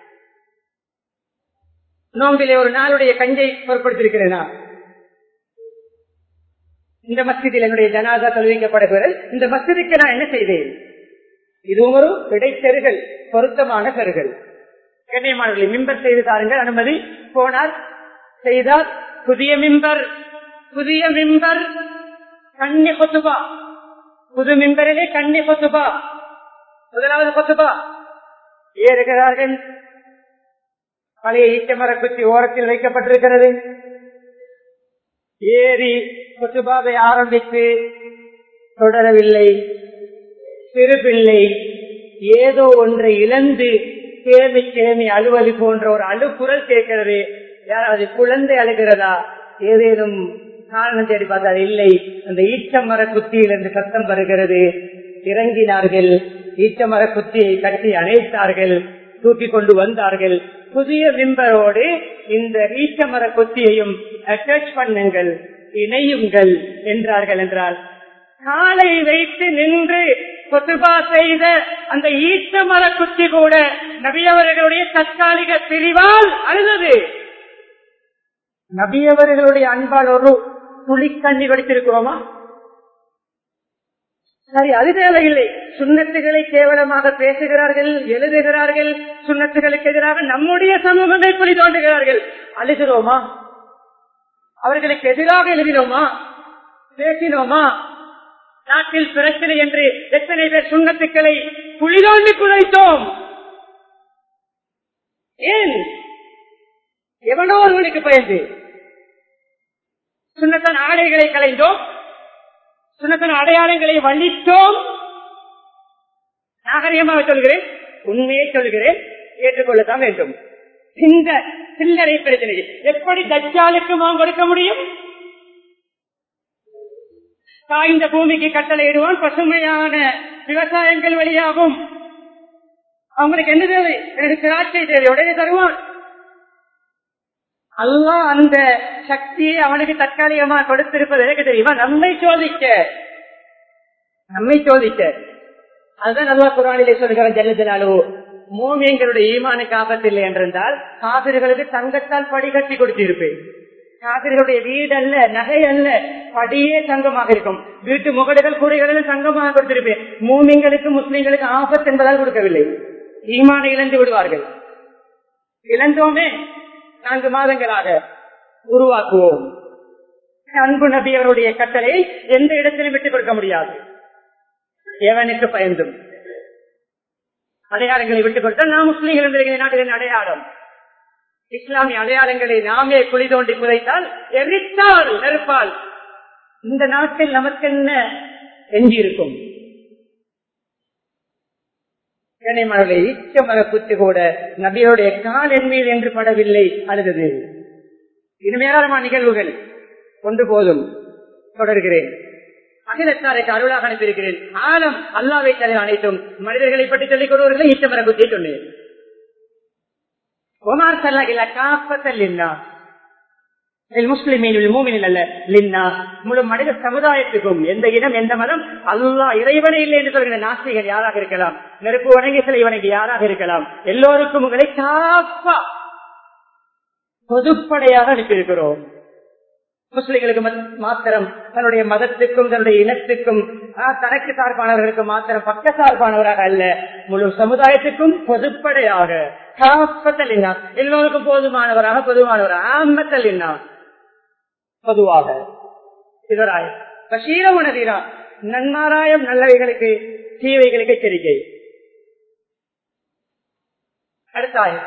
நோம்பிலே ஒரு நாளுடைய கஞ்சை பொருட்படுத்திருக்கிறேனா இந்த மஸ்ஜிதில் என்னுடைய ஜனாதா தொழுவிக்கப்படுகிறது இந்த மஸ்ஜிதுக்கு நான் என்ன செய்தேன் இதுவும் ஒரு இடைத்தெருகள் பொருத்தமான கருகள் கண்ணியமானவர்களை மிம்பர் செய்து தாருங்கள் அனுமதி போனார் செய்தார் புதிய மிம்பர் புதிய மிம்பர் கண்ணி கொத்துபா புது மிம்பரிலே கண்ணி கொத்துபா முதலாவது கொத்துபா ஏறுகிறார்கள் பழைய ஈச்சமர குச்சி ஓரத்தில் வைக்கப்பட்டிருக்கிறது ஏறி குத்துபாவை ஆரம்பித்து தொடரவில்லை சிறு பிள்ளை ஏதோ ஒன்றை இழந்து தேமி தேமி அலுவலி போன்ற ஒரு அழுக்குரல் கேட்கிறது யாராவது குழந்தை அழுகிறதா ஏதேனும் காரணம் தேடி பார்த்தால் இல்லை அந்த ஈச்சமர குத்தியில் இருந்து சத்தம் வருகிறது இறங்கினார்கள் ஈச்சமர குத்தியை கட்டி அணைத்தார்கள் தூக்கி கொண்டு வந்தார்கள் புதிய மிம்பரோடு இந்த ஈச்சமர குத்தியையும் அட்டாச் பண்ணுங்கள் இணையுங்கள் என்றார்கள் என்றால் காலை வைத்து நின்று கொத்துபா செய்த அந்த ஈச்ச மர குத்தி கூட நபியவர்களுடைய தற்காலிக பிரிவால் அழுதது நபியவர்களுடைய அன்பால் ஒரு துளி கண்ணி வடித்திருக்கிறோமா சரி அது தேவையில்லை சுண்ணத்துகளை கேவலமாக பேசுகிறார்கள் எழுதுகிறார்கள் சுண்ணத்துகளுக்கு எதிராக நம்முடைய சமூகங்களை புலி தோண்டுகிறார்கள் அழுகிறோமா அவர்களுக்கு எதிராக எழுதினோமா பேசினோமா நாட்டில் பிரச்சனை என்று எத்தனை பேர் சுண்ணத்துக்களை புலிதோண்டி குறைத்தோம் ஏன் எவனோ ஒருவனுக்கு பயந்து சுண்ணத்தன் ஆடைகளை கலைந்தோம் சுண்ணத்தன் அடையாளங்களை வள்ளித்தோம் நாகரிகமாக சொல்கிறேன் உண்மையை சொல்கிறேன் ஏற்றுக்கொள்ளத்தான் வேண்டும் இந்த சில்லறை பிரச்சனை எப்படி தச்சாலுக்கு மாம் கொடுக்க முடியும் காய்ந்த பூமிக்கு கட்டளை இடுவான் பசுமையான விவசாயங்கள் வழியாகும் அவங்களுக்கு என்ன தேவை எனக்கு திராட்சை தேவை உடனே தருவான் அல்லா அந்த சக்தியை அவனுக்கு தற்காலிகமா கொடுத்திருப்பது எனக்கு தெரியுமா நம்மை சோதிக்க நம்மை சோதிக்க அதுதான் நல்லா குரானிலே சொல்கிற ஜல்லஜலாலு மோமியங்களுடைய ஈமானுக்கு ஆபத்தில்லை என்றிருந்தால் காவிர்களுக்கு தங்கத்தால் படி கட்டி கொடுத்திருப்பேன் காவிர்களுடைய வீடு அல்ல நகை அல்ல படியே தங்கமாக இருக்கும் வீட்டு முகடுகள் கூடைகளில் தங்கமாக கொடுத்திருப்பேன் மூமிங்களுக்கு முஸ்லிம்களுக்கு ஆபத்து என்பதால் கொடுக்கவில்லை ஈமானை இழந்து விடுவார்கள் இழந்தோமே நான்கு மாதங்களாக உருவாக்குவோம் அன்பு நபி அவருடைய கட்டளை எந்த இடத்திலும் விட்டுக் கொடுக்க முடியாது எவனுக்கு பயந்தும் அடையாளங்களை விட்டுக் கொடுத்தால் நாம் முஸ்லீம்கள் என்கிற நாட்டின் அடையாளம் இஸ்லாமிய அடையாளங்களை நாமே குழி தோண்டி புதைத்தால் எரித்தால் நெருப்பால் இந்த நாட்டில் நமக்கு என்ன எஞ்சியிருக்கும் கனிமலை ஈச்சமர குத்து கூட நபியோடைய கால் என் மீது என்று படவில்லை அழுதது இனிமேலான நிகழ்வுகள் ஒன்று போதும் தொடர்கிறேன் அகிலத்தாருக்கு அருளாக அனுப்பியிருக்கிறேன் ஆழம் அல்லாவை தலை அனைத்தும் மனிதர்களை பற்றி சொல்லிக் கொள்வர்களை ஈச்சமர குத்தியை சொன்னேன் ஒமார் சல்லாகில காப்பத்தல் முஸ்லிமீன் மூமினில் அல்ல லின்னா முழு மனித சமுதாயத்துக்கும் எந்த இனம் எந்த மதம் அல்லா இறைவனே இல்லை என்று சொல்கிற நாஸ்திகள் யாராக இருக்கலாம் நெருப்பு வணங்கி சிலை வணங்கி யாராக இருக்கலாம் எல்லோருக்கும் உங்களை காப்பா பொதுப்படையாக அனுப்பியிருக்கிறோம் முஸ்லிம்களுக்கு மாத்திரம் தன்னுடைய மதத்துக்கும் தன்னுடைய இனத்துக்கும் தனக்கு சார்பானவர்களுக்கு மாத்திரம் பக்க சார்பானவராக அல்ல முழு சமுதாயத்துக்கும் பொதுப்படையாக காப்பத்தலினா எல்லோருக்கும் போதுமானவராக பொதுவானவராக ஆமத்தலினா பொதுவாக இதராய் பஷீர உணர்கிறார் நன்மாராயம் நல்லவைகளுக்கு தீவைகளுக்கு எச்சரிக்கை அடுத்தாய்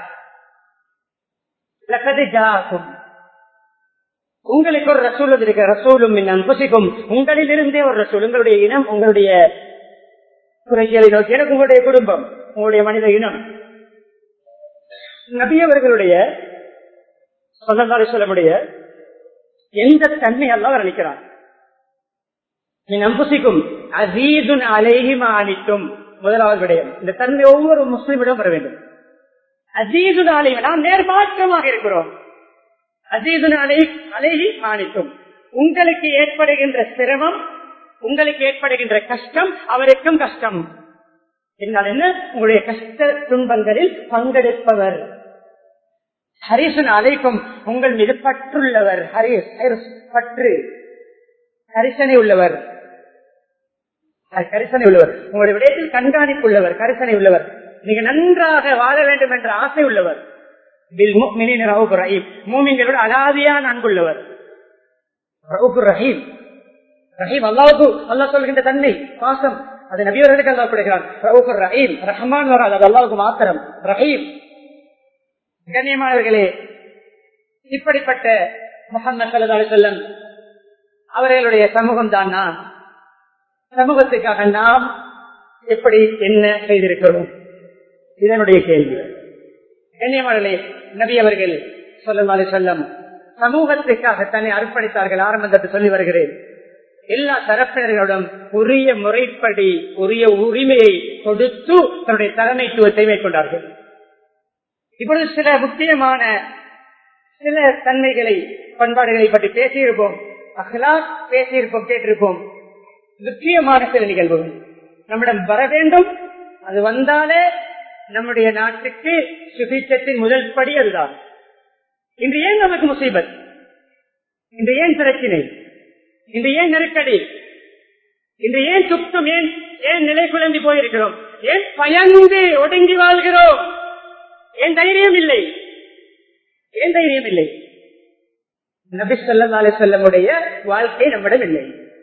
ஜாக்கும் உங்களுக்கு ஒரு ரசூல் இருக்கு ரசூலும் புசிக்கும் உங்களில் இருந்தே ஒரு ரசூல் உங்களுடைய இனம் உங்களுடைய குறைகளை நோக்கி எனக்கு உங்களுடைய குடும்பம் உங்களுடைய மனித இனம் நபியவர்களுடைய சொந்தக்கார சொல்லமுடைய எந்த தன்மை அல்ல நினைக்கிறான் நம்புசிக்கும் அசீதுன் அலேஹிமா அளித்தும் முதலாவது விடயம் இந்த தன்மை ஒவ்வொரு முஸ்லிமிடம் வர வேண்டும் அசீதுன் அலைஹி நாம் நேர்மாற்றமாக இருக்கிறோம் அசீதுன் அலை அலைஹி மாணிக்கும் உங்களுக்கு ஏற்படுகின்ற சிரமம் உங்களுக்கு ஏற்படுகின்ற கஷ்டம் அவருக்கும் கஷ்டம் என்னால் என்ன உங்களுடைய கஷ்ட துன்பங்களில் பங்கெடுப்பவர் ஹரிசன் அழைக்கும் உங்கள் மீது பற்றுள்ளவர் ஹரிஸ் பற்று கரிசனை உள்ளவர் கரிசனை உள்ளவர் உங்களுடைய விடயத்தில் கண்காணிப்பு உள்ளவர் கரிசனை உள்ளவர் நீங்க நன்றாக வாழ வேண்டும் என்ற ஆசை உள்ளவர் மூமிங்களோட அலாதியான அன்புள்ளவர் ரஹீம் ரஹீம் அல்லாவுக்கு அல்லா சொல்கின்ற தன்மை பாசம் அது நபியவர்களுக்கு அல்லா கொடுக்கிறான் ரவுஃபுர் ரஹீம் ரஹ்மான் வராது அது அல்லாவுக்கு மாத்திரம் ரஹீம் கண்ணியமானவர்களே இப்படிப்பட்ட முகமது சல்லா செல்லம் அவர்களுடைய சமூகம் தான் நான் சமூகத்துக்காக நாம் எப்படி என்ன செய்திருக்கிறோம் இதனுடைய கேள்வி கண்ணியமானே நபி அவர்கள் சொல்லி சொல்லம் சமூகத்துக்காக தன்னை அர்ப்பணித்தார்கள் ஆரம்பத்தை சொல்லி வருகிறேன் எல்லா தரப்பினர்களும் உரிய முறைப்படி உரிய உரிமையை கொடுத்து தன்னுடைய தலைமைத்துவத்தை மேற்கொண்டார்கள் இப்பொழுது சில முக்கியமான சில தன்மைகளை பண்பாடுகளை பற்றி பேசியிருப்போம் அகலா பேசியிருப்போம் கேட்டிருப்போம் முக்கியமான சில நிகழ்வுகள் நம்மிடம் வர வேண்டும் அது வந்தாலே நம்முடைய நாட்டுக்கு சுபிச்சத்தின் முதல் படி அதுதான் இன்று ஏன் நமக்கு முசீபத் இன்று ஏன் பிரச்சினை இன்று ஏன் நெருக்கடி இன்று ஏன் சுத்தம் ஏன் ஏன் நிலை குழந்தி போயிருக்கிறோம் ஏன் பயந்து ஒடுங்கி வாழ்கிறோம் ஏன் தைரியம் இல்லை ஏன் தைரியம் இல்லை நபி சொல்லி செல்லமுடைய வாழ்க்கை நம்மிடம் இல்லை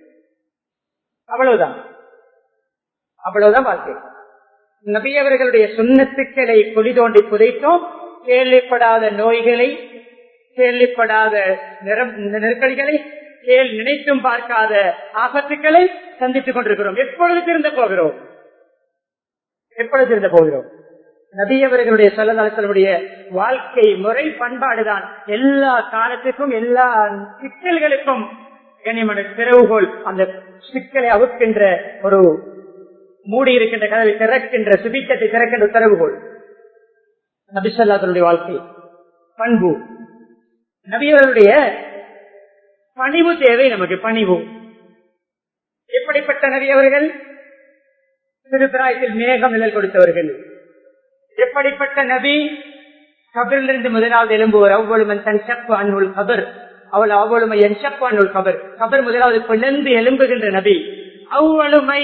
அவ்வளவுதான் அவ்வளவுதான் வாழ்க்கை நபி அவர்களுடைய சுண்ணத்துக்களை குழி தோண்டி புதைத்தோம் கேள்விப்படாத நோய்களை கேள்விப்படாத நெருக்கடிகளை கேள் நினைத்தும் பார்க்காத ஆபத்துக்களை சந்தித்துக் கொண்டிருக்கிறோம் எப்பொழுது திருந்த போகிறோம் எப்பொழுது திருந்த போகிறோம் நபியவர்களுடைய சொல்லதாசனுடைய வாழ்க்கை முறை பண்பாடுதான் எல்லா காலத்துக்கும் எல்லா சிக்கல்களுக்கும் கனிமன திறவுகோல் அந்த சிக்கலை அவுக்கின்ற ஒரு மூடி இருக்கின்ற கதவை திறக்கின்ற சுபிக்கத்தை திறக்கின்ற திறவுகோல் நபிசல்லாதனுடைய வாழ்க்கை பண்பு நபியவருடைய பணிவு தேவை நமக்கு பணிவு எப்படிப்பட்ட நபி அவர்கள் திருப்பிராயத்தில் மேகம் நிழல் கொடுத்தவர்கள் எப்படிப்பட்ட நபி கபரிலிருந்து முதலாவது எழும்புவர் அவ்வளவு தன் சப்பு அன்னுள் கபர் அவள் அவ்வளவுமை என் சப்பு அன்னுள் கபர் கபர் முதலாவது பிளந்து எழும்புகின்ற நபி அவ்வளவுமை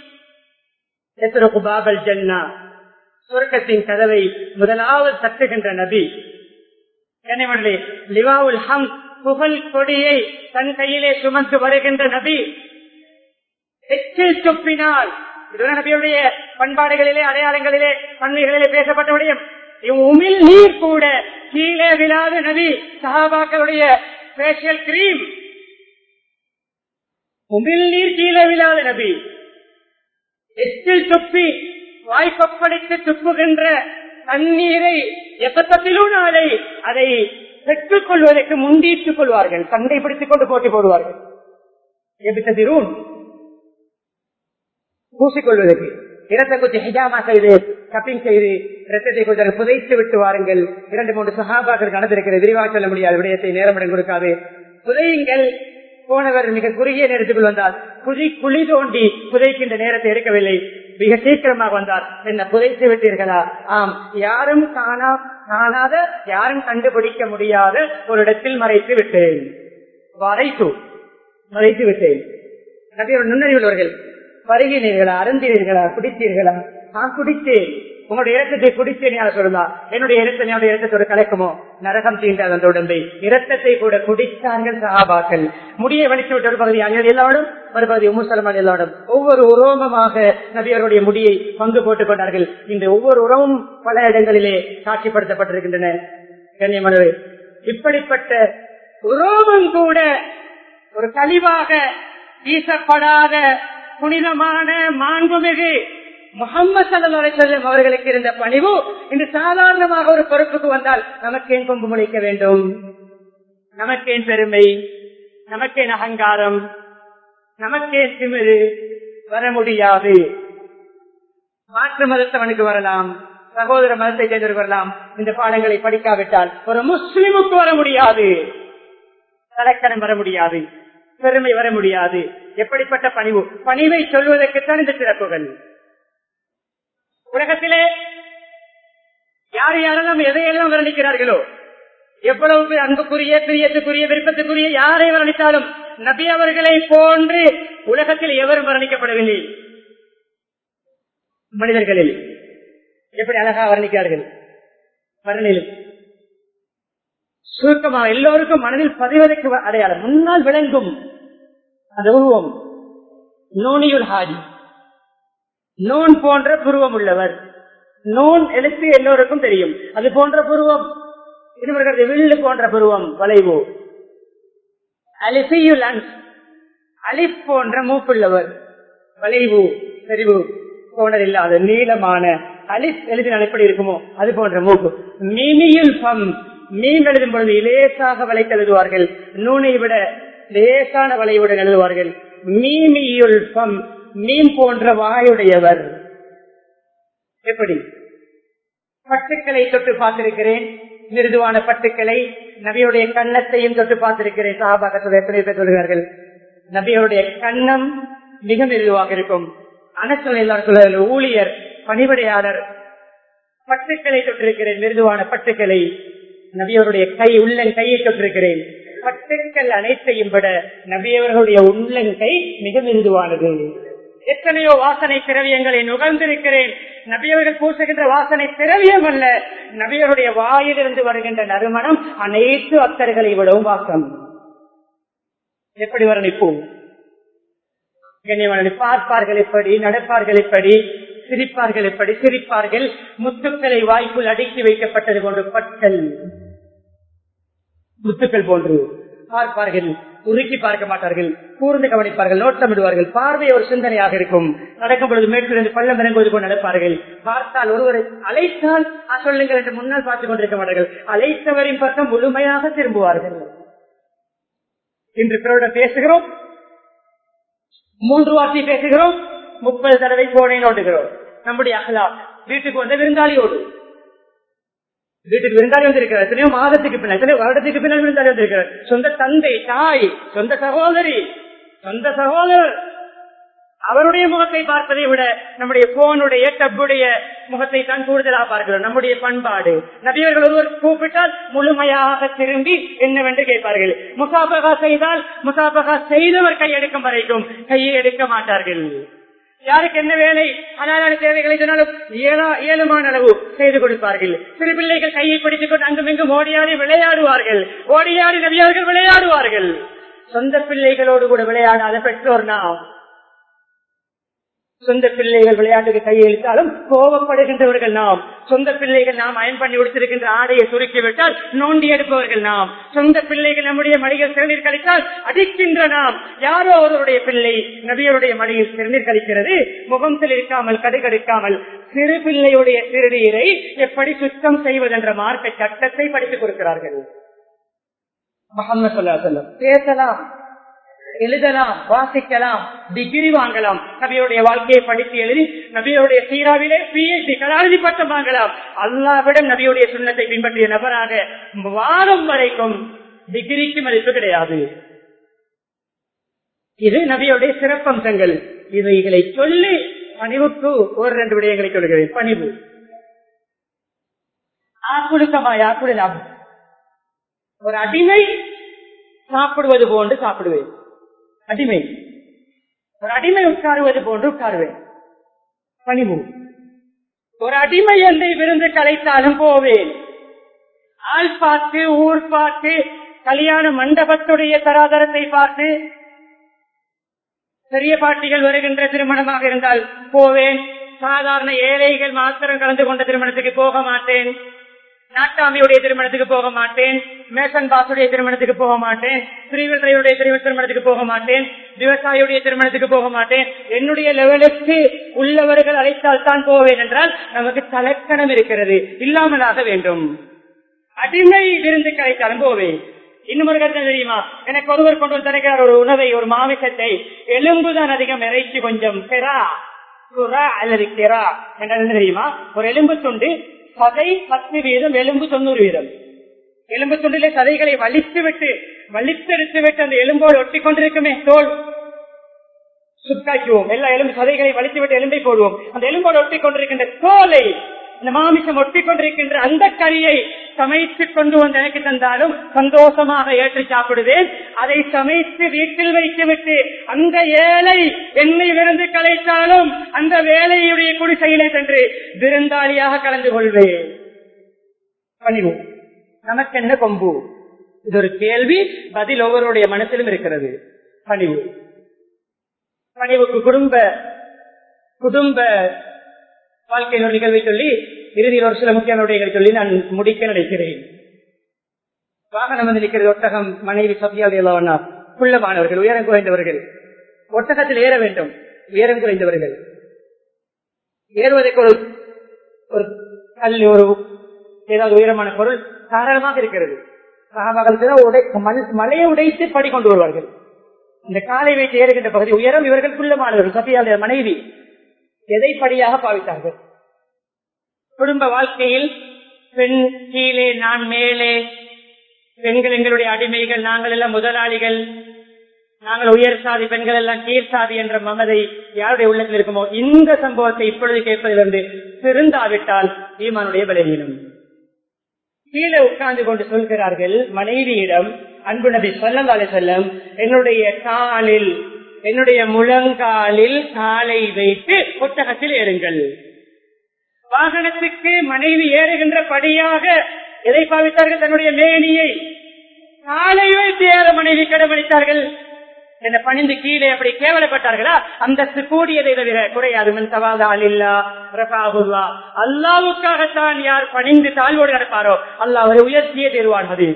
பாபல் ஜன்னா சுருக்கத்தின் கதவை முதலாவது தட்டுகின்ற நபி கனிமணி லிவாவுல் ஹம் புகழ் கொடியை தன் கையிலே சுமந்து வருகின்ற நபி எச்சில் துப்பினால் இதுவரை நபியுடைய பண்பாடுகளிலே அடையாளங்களிலே பன்மைகளிலே பேசப்பட்ட விடயம் உமிழ் நீர் கூட கீழே விழாத நபி சஹாபாக்களுடைய ஃபேஷியல் கிரீம் உமிழ் நீர் கீழே விழாத நபி எச்சில் துப்பி வாய்ப்படித்து துப்புகின்ற தண்ணீரை எப்பத்திலும் நாளை அதை பெற்றுக் கொள்வதற்கு முந்திட்டுக் கொள்வார்கள் சண்டை பிடித்துக் கொண்டு போட்டி போடுவார்கள் எபித்ததிரூன் பூசிக்கொள்வதற்கு இரத்த குத்தி ஹிஜாமா செய்து கப்பிங் செய்து இரத்தத்தை கொஞ்சம் புதைத்து விட்டு வாருங்கள் இரண்டு மூன்று சகாபாக்கள் நடந்திருக்கிறது விரிவாக சொல்ல முடியாது விடயத்தை நேரமிடம் கொடுக்காது புதையுங்கள் போனவர் மிக குறுகிய நேரத்துக்குள் வந்தார் குழி குழி தோண்டி புதைக்கின்ற நேரத்தை எடுக்கவில்லை மிக சீக்கிரமாக வந்தார் என்ன புதைத்து விட்டீர்களா ஆம் யாரும் காணா காணாத யாரும் கண்டுபிடிக்க முடியாத ஒரு இடத்தில் மறைத்து விட்டேன் வரைத்து மறைத்து விட்டேன் நபியோட நுண்ணறிவுள்ளவர்கள் பருகினீர்களா அருந்தினீர்களா குடித்தீர்களா நான் குடித்தேன் உங்களுடைய இரத்தத்தை குடித்தேன் யார் சொல்லலாம் என்னுடைய இரத்தம் என்னுடைய இரத்தத்தோடு கலக்குமோ நரகம் தீண்டாத அந்த உடம்பை இரத்தத்தை கூட குடித்தார்கள் சகாபாக்கள் முடியை வலித்து விட்ட ஒரு பகுதி அங்கே எல்லாரும் ஒரு பகுதி முசலமான் எல்லாரும் ஒவ்வொரு உரோமமாக நபியருடைய முடியை பங்கு போட்டுக் கொண்டார்கள் இந்த ஒவ்வொரு உறவும் பல இடங்களிலே காட்சிப்படுத்தப்பட்டிருக்கின்றன கண்ணியமானவை இப்படிப்பட்ட உரோமம் கூட ஒரு கழிவாக வீசப்படாத புனிதமான மாண்புமிகு முகம்மது சல்லா செல்லும் அவர்களுக்கு இருந்த பணிவு இன்று சாதாரணமாக ஒரு பொறுப்புக்கு வந்தால் நமக்கேன் கொம்பு முளைக்க வேண்டும் நமக்கேன் பெருமை நமக்கேன் அகங்காரம் நமக்கேன் திமிரு வர முடியாது மாற்று மதத்தவனுக்கு வரலாம் சகோதர மதத்தை சேர்ந்தவர் வரலாம் இந்த பாடங்களை படிக்காவிட்டால் ஒரு முஸ்லிமுக்கு வர முடியாது தலக்கணம் வர முடியாது பெருமை வர முடியாது எப்படிப்பட்ட பணிவு பணிவை சொல்வதற்குத்தான் இந்த சிறப்புகள் உலகத்திலே யார் யாரெல்லாம் எதையெல்லாம் வர்ணிக்கிறார்களோ எவ்வளவு அன்புக்குரிய பிரியத்துக்குரிய விருப்பத்துக்குரிய யாரை வர்ணித்தாலும் நபி அவர்களை போன்று உலகத்தில் எவரும் வர்ணிக்கப்படவில்லை மனிதர்களில் எப்படி அழகா வர்ணிக்கிறார்கள் வர்ணிலும் சுருக்கமாக எல்லோருக்கும் மனதில் பதிவதற்கு அடையாளம் முன்னால் விளங்கும் அந்த உருவம் நோனியுல் ஹாஜி நோன் போன்ற புருவம் உள்ளவர் நோன் எழுத்து எல்லோருக்கும் தெரியும் அது போன்ற புருவம் இன்னொரு வில்லு போன்ற புருவம் வளைவு அலிசியுல் அன்ஸ் அலிப் போன்ற மூப்புள்ளவர் வளைவு செறிவு போனதில்லாத நீளமான அலிப் எழுதினால் எப்படி இருக்குமோ அது போன்ற மூக்கு மீமியுல் பம் மீன் எழுதும் பொழுது லேசாக வளைத்து எழுதுவார்கள் நூனை விட லேசான வளைவுடன் எழுதுவார்கள் மீமியுல் பம் மீன் போன்ற வாயுடையவர் எப்படி பட்டுக்களை தொட்டு பார்த்திருக்கிறேன் மிருதுவான பட்டுக்களை நபியுடைய கன்னத்தையும் தொட்டு பார்த்திருக்கிறேன் சாபாகத்தில் எத்தனை பேர் சொல்கிறார்கள் நபியுடைய கண்ணம் மிக மிருதுவாக இருக்கும் அனசல் எல்லாரும் சொல்லுங்கள் ஊழியர் பணிவிடையாளர் பட்டுக்களை தொட்டிருக்கிறேன் மிருதுவான பட்டுக்களை நபியவருடைய கை உள்ளங்கையை தொட்டிருக்கிறேன் பட்டுக்கள் அனைத்தையும் விட நபியவர்களுடைய உள்ளங்கை மிக மிருதுவானது எத்தனையோ வாசனை திரவியங்களை நுகர்ந்திருக்கிறேன் நபியவர்கள் பூசுகின்ற வாசனை திரவியம் அல்ல நபியருடைய வாயிலிருந்து வருகின்ற நறுமணம் அனைத்து அத்தர்களை விடவும் வாசம் எப்படி வர்ணிப்போம் கண்ணியவனை பார்ப்பார்கள் எப்படி நடப்பார்கள் எப்படி சிரிப்பார்கள் எப்படி சிரிப்பார்கள் முத்துக்களை வாய்க்குள் அடுக்கி வைக்கப்பட்டது போன்று பற்கள் முத்துக்கள் போன்று பார்ப்பார்கள் உருக்கி பார்க்க மாட்டார்கள் கூர்ந்து கவனிப்பார்கள் நோட்டமிடுவார்கள் பார்வை ஒரு சிந்தனையாக இருக்கும் நடக்கும் பொழுது மேற்கிலிருந்து பள்ளம் இறங்குவது போல் நடப்பார்கள் பார்த்தால் ஒருவரை அழைத்தால் "ஆ, சொல்லுங்கள் என்று முன்னால் பார்த்துக் கொண்டிருக்க மாட்டார்கள் அழைத்தவரின் பக்கம் முழுமையாக திரும்புவார்கள் இன்று பிறருடன் பேசுகிறோம் மூன்று வார்த்தை பேசுகிறோம் முப்பது தடவை போனை நோட்டுகிறோம் நம்முடைய அகலா வீட்டுக்கு வந்த விருந்தாளியோடு வீட்டுக்கு விருந்தாளி வந்திருக்கிறார் எத்தனையோ மாதத்துக்கு பின்னால் எத்தனையோ வருடத்துக்கு பின்னால் விருந்தாளி வந்திருக்கிறார் சொந்த தந்தை தாய் சொந்த சகோதரி சொந்த சகோதரர் அவருடைய முகத்தை பார்ப்பதை விட நம்முடைய போனுடைய டப்புடைய முகத்தை தான் கூடுதலாக பார்க்கிறோம் நம்முடைய பண்பாடு நபியர்கள் ஒருவர் கூப்பிட்டால் முழுமையாக திரும்பி என்னவென்று கேட்பார்கள் முசாபகா செய்தால் முசாபகா செய்தவர் கையெடுக்கும் வரைக்கும் கையை எடுக்க மாட்டார்கள் யாருக்கு என்ன வேலை அனாதான தேவைகளை சொன்னாலும் இயலா- இயலுமான அளவு செய்து கொடுப்பார்கள் சிறு பிள்ளைகள் கையை பிடித்துக் கொண்டு அங்கும் இங்கும் ஓடியாடி விளையாடுவார்கள் ஓடியாடி நபியார்கள் விளையாடுவார்கள் சொந்த பிள்ளைகளோடு கூட விளையாடாத பெற்றோர் நாம் சொந்த பிள்ளைகள் விளையாட்டுக்கு கையெழுத்தாலும் கோபப்படுகின்றவர்கள் நாம் சொந்த பிள்ளைகள் நாம் அயன் பண்ணி கொடுத்திருக்கின்ற ஆடையை சுருக்கிவிட்டால் நோண்டி எடுப்பவர்கள் நாம் சொந்த பிள்ளைகள் நம்முடைய மடியில் சிறுநீர் கழித்தால் அடிக்கின்ற நாம் யாரோ ஒருவருடைய பிள்ளை நபியருடைய மடியில் சிறுநீர் கழிக்கிறது முகத்தில் இருக்காமல் கடுகடுக்காமல் சிறு பிள்ளையுடைய சிறுநீரை எப்படி சுத்தம் செய்வதென்ற மார்க்க சட்டத்தை படித்துக் கொடுக்கிறார்கள் முகமது சொல்லா சொல்லம் பேசலாம் எழுதலாம் வாசிக்கலாம் டிகிரி வாங்கலாம் நபியுடைய வாழ்க்கையை படித்து எழுதி நபியுடைய சீராவிலே பிஎச்டி கலாநிதி பட்டம் வாங்கலாம் அல்லாவிடம் நபியுடைய சுண்ணத்தை பின்பற்றிய நபராக வாரம் வரைக்கும் டிகிரிக்கு மதிப்பு கிடையாது இது நபியுடைய சிறப்பம்சங்கள் இவைகளை சொல்லி பணிவுக்கு ஒரு ரெண்டு விடயங்களை சொல்கிறேன் பணிவு ஆக்குழுக்கமா யாக்குழலாம் ஒரு அடிமை சாப்பிடுவது போன்று சாப்பிடுவேன் அடிமை ஒரு அடிமை உட்காருவது போன்று உட்காருவேன் பணிவு ஒரு அடிமை என்னை விருந்து கலைத்தாலும் போவேன் ஆள் பார்த்து ஊர் பார்த்து கல்யாண மண்டபத்துடைய தராதரத்தை பார்த்து பெரிய பாட்டிகள் வருகின்ற திருமணமாக இருந்தால் போவேன் சாதாரண ஏழைகள் மாத்திரம் கலந்து கொண்ட திருமணத்துக்கு போக மாட்டேன் நாட்டாமியுடைய திருமணத்துக்கு போக மாட்டேன் மேசன் பாசுடைய திருமணத்துக்கு போக மாட்டேன் ஸ்ரீவில்ரையுடைய திருமணத்துக்கு போக மாட்டேன் விவசாயியுடைய திருமணத்துக்கு போக மாட்டேன் என்னுடைய லெவலுக்கு உள்ளவர்கள் அழைத்தால் தான் போவேன் என்றால் நமக்கு தலக்கணம் இருக்கிறது இல்லாமலாக வேண்டும் அடிமை விருந்து கிடைத்தாலும் போவேன் இன்னும் ஒரு கருத்து தெரியுமா எனக்கு ஒருவர் கொண்டு வந்து தருகிறார் ஒரு உணவை ஒரு மாமிசத்தை எலும்புதான் அதிகம் இறைச்சி கொஞ்சம் பெறா சுறா அல்லது கெரா என்ன தெரியுமா ஒரு எலும்பு துண்டு சதை பத்து வீதம் எலும்பு தொண்ணூறு வீதம் எலும்பு துண்டிலே சதைகளை வலித்து விட்டு வலித்தெடுத்து விட்டு அந்த எலும்போடு ஒட்டி கொண்டிருக்குமே தோல் சுத்தாக்குவோம் எல்லா எலும்பு சதைகளை வலித்து விட்டு எலும்பை போடுவோம் அந்த எலும்போடு ஒட்டி கொண்டிருக்கின்ற தோலை இந்த மாமிசம் ஒட்டி கொண்டிருக்கின்ற அந்த கறியை சமைத்து கொண்டு வந்து எனக்கு தந்தாலும் சந்தோஷமாக ஏற்று சாப்பிடுவேன் அதை சமைத்து வீட்டில் வைத்துவிட்டு அந்த ஏழை என்னை விருந்து கலைத்தாலும் அந்த வேலையுடைய குடிசையிலே சென்று விருந்தாளியாக கலந்து கொள்வேன் பணிவு நமக்கு என்ன கொம்பு இது ஒரு கேள்வி பதில் ஒவ்வொருடைய மனசிலும் இருக்கிறது பணிவு பணிவுக்கு குடும்ப குடும்ப வாழ்க்கையின் ஒரு நிகழ்வை சொல்லி இறுதியில் ஒரு சில முக்கியமான விடயங்களை சொல்லி நான் முடிக்க நினைக்கிறேன் வாகனம் வந்து நிற்கிறது ஒட்டகம் மனைவி சத்தியாவதியல்லவனா குள்ளமானவர்கள் உயரம் குறைந்தவர்கள் ஒட்டகத்தில் ஏற வேண்டும் உயரம் குறைந்தவர்கள் ஏறுவதற்கு ஒரு ஒரு கல் ஒரு ஏதாவது உயரமான பொருள் தாராளமாக இருக்கிறது சகாபாக்கள் உடை- மண்- மலையை உடைத்து படி கொண்டு வருவார்கள் இந்த காலை வைத்து ஏறுகின்ற பகுதி உயரம் இவர்கள் குள்ளமானவர்கள் சத்தியாவுடைய மனைவி எதை படியாக பாவித்தார்கள் குடும்ப வாழ்க்கையில் பெண் கீழே நான் மேலே பெண்கள் எங்களுடைய அடிமைகள் நாங்கள் எல்லாம் முதலாளிகள் நாங்கள் உயர் சாதி பெண்கள் எல்லாம் கீழ் சாதி என்ற மமதை யாருடைய உள்ளத்தில் இருக்குமோ இந்த சம்பவத்தை இப்பொழுது கேட்பதிலிருந்து திருந்தாவிட்டால் ஈமானுடைய பலவீனம் கீழே உட்கார்ந்து கொண்டு சொல்கிறார்கள் மனைவியிடம் அன்பு நபி சொல்லங்காலை செல்லம் என்னுடைய காலில் என்னுடைய முழங்காலில் காலை வைத்து புத்தகத்தில் ஏறுங்கள் வாகனத்துக்கு மனைவி ஏறுகின்ற படியாக எதை பாவித்தார்கள் தன்னுடைய மேனியை காலை வைத்து ஏற மனைவி கடமளித்தார்கள் என்ன பணிந்து கீழே அப்படி கேவலப்பட்டார்களா அந்தஸ்து கூடியதை தவிர குறையாது மின் சவாதால் இல்லா ரகாகுல்லா அல்லாவுக்காகத்தான் யார் பணிந்து தாழ்வோடு நடப்பாரோ அல்லாஹ் அவரை உயர்த்தியே தருவான் அது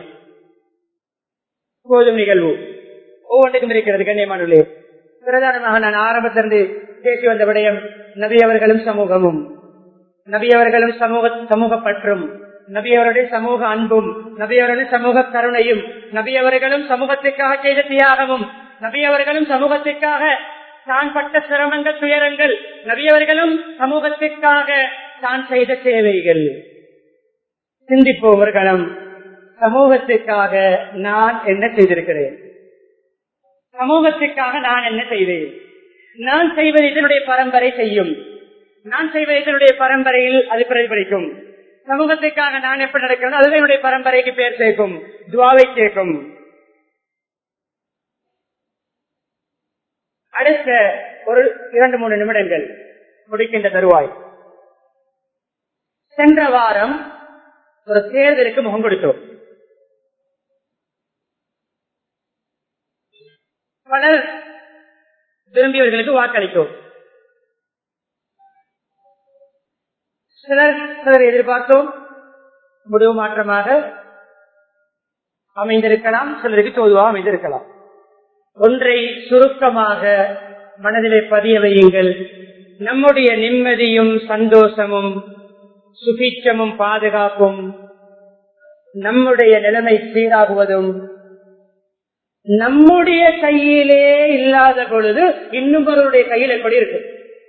போதும் நிகழ்வு ஒவ்வொன்றுக்கும் இருக்கிறது கண்ணியமானுள்ளே பிரதானமாக நான் ஆரம்பத்திலிருந்து பேசி வந்த விடயம் நபி அவர்களும் சமூகமும் நபி அவர்களும் சமூக சமூக பற்றும் நபி அவருடைய சமூக அன்பும் நபி அவருடைய சமூக கருணையும் நபி அவர்களும் சமூகத்துக்காக செய்த தியாகமும் நபி அவர்களும் சமூகத்துக்காக தான் பட்ட சிரமங்கள் துயரங்கள் நபி அவர்களும் சமூகத்துக்காக தான் செய்த சேவைகள் சிந்திப்போம் ஒரு கணம் சமூகத்துக்காக நான் என்ன செய்திருக்கிறேன் சமூகத்துக்காக நான் என்ன செய்தேன் நான் செய்வது இதனுடைய பரம்பரை செய்யும் நான் செய்வது இதனுடைய பரம்பரையில் அது பிரதிபலிக்கும் சமூகத்துக்காக நான் எப்படி நடக்கிறேன் அதுதான் என்னுடைய பரம்பரைக்கு பேர் சேர்க்கும் துவாவை சேர்க்கும் அடுத்த ஒரு இரண்டு மூணு நிமிடங்கள் முடிக்கின்ற தருவாய் சென்ற வாரம் ஒரு தேர்தலுக்கு முகம் கொடுத்தோம் பலர் விரும்பியவர்களுக்கு வாக்களித்தோம் சிலர் சிலர் எதிர்பார்த்தோம் முடிவு மாற்றமாக அமைந்திருக்கலாம் சிலருக்கு தோதுவாக அமைந்திருக்கலாம் ஒன்றை சுருக்கமாக மனதிலே பதிய வையுங்கள் நம்முடைய நிம்மதியும் சந்தோஷமும் சுபிச்சமும் பாதுகாப்பும் நம்முடைய நிலைமை சீராகுவதும் நம்முடைய கையிலே இல்லாத பொழுது இன்னும் ஒருவருடைய கையில் எப்படி இருக்கு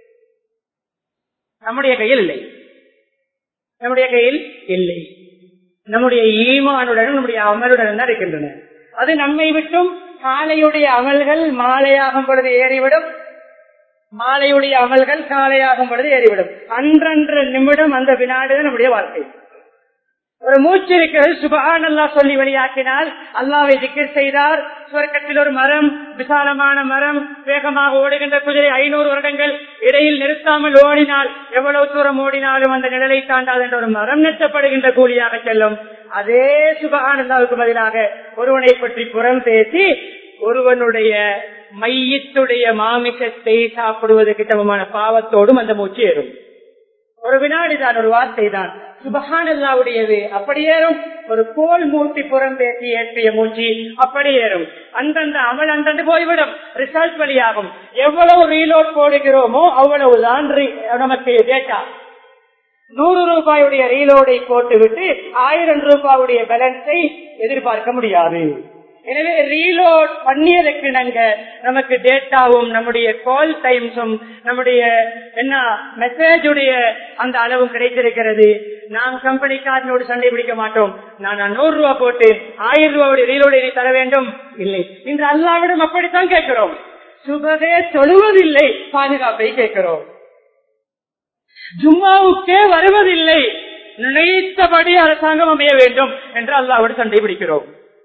நம்முடைய கையில் இல்லை நம்முடைய கையில் இல்லை நம்முடைய ஈமானுடன் நம்முடைய அமலுடன் தான் இருக்கின்றன அது நம்மை விட்டும் காலையுடைய அமல்கள் மாலையாகும் பொழுது ஏறிவிடும் மாலையுடைய அமல்கள் காலையாகும் பொழுது ஏறிவிடும் அன்றன்ற நிமிடம் அந்த வினாடி நம்முடைய வாழ்க்கை ஒரு மூச்சு இருக்கிறது சுபகான் அல்லா சொல்லி வெளியாக்கினால் அல்லாவை திக்கர் செய்தார் சுவர்க்கத்தில் ஒரு மரம் விசாலமான மரம் வேகமாக ஓடுகின்ற குதிரை ஐநூறு வருடங்கள் இடையில் நிறுத்தாமல் ஓடினால் எவ்வளவு தூரம் ஓடினாலும் அந்த நிழலை தாண்டாது என்ற ஒரு மரம் நிறுத்தப்படுகின்ற கூலியாக செல்லும் அதே சுபகான் அல்லாவுக்கு பதிலாக ஒருவனை பற்றி புறம் பேசி ஒருவனுடைய மையத்துடைய மாமிசத்தை சாப்பிடுவதற்கு சமமான பாவத்தோடும் அந்த மூச்சு ஏறும் ஒரு வினாடி தான் ஒரு வார்த்தை தான் சுபகானல்லாவுடையது அப்படி ஏறும் ஒரு கோல் மூட்டி புறம் பேசி ஏற்றிய மூச்சு அப்படி ஏறும் அந்தந்த அமல் அந்தந்து போய்விடும் ரிசல்ட் வழியாகும் எவ்வளவு ரீலோட் போடுகிறோமோ அவ்வளவுதான் நமக்கு டேட்டா நூறு ரூபாயுடைய ரீலோடை போட்டுவிட்டு ஆயிரம் ரூபாயுடைய பேலன்ஸை எதிர்பார்க்க முடியாது எனவே ரீலோட் பண்ணியதற்கு நாங்க நமக்கு டேட்டாவும் நம்முடைய கால் டைம்ஸும் நம்முடைய என்ன மெசேஜுடைய அந்த அளவும் கிடைத்திருக்கிறது நாம் கம்பெனிக்காரனோடு சண்டை பிடிக்க மாட்டோம் நான் நூறு ரூபா போட்டு ஆயிரம் ரூபாவுடைய ரீலோடை தர வேண்டும் இல்லை இன்று அல்லாவிடம் அப்படித்தான் கேட்கிறோம் சுபதே தொழுவதில்லை பாதுகாப்பை கேட்கிறோம் ஜும்மாவுக்கே வருவதில்லை நினைத்தபடி அரசாங்கம் அமைய வேண்டும் என்று அல்லாவோடு சண்டை பிடிக்கிறோம்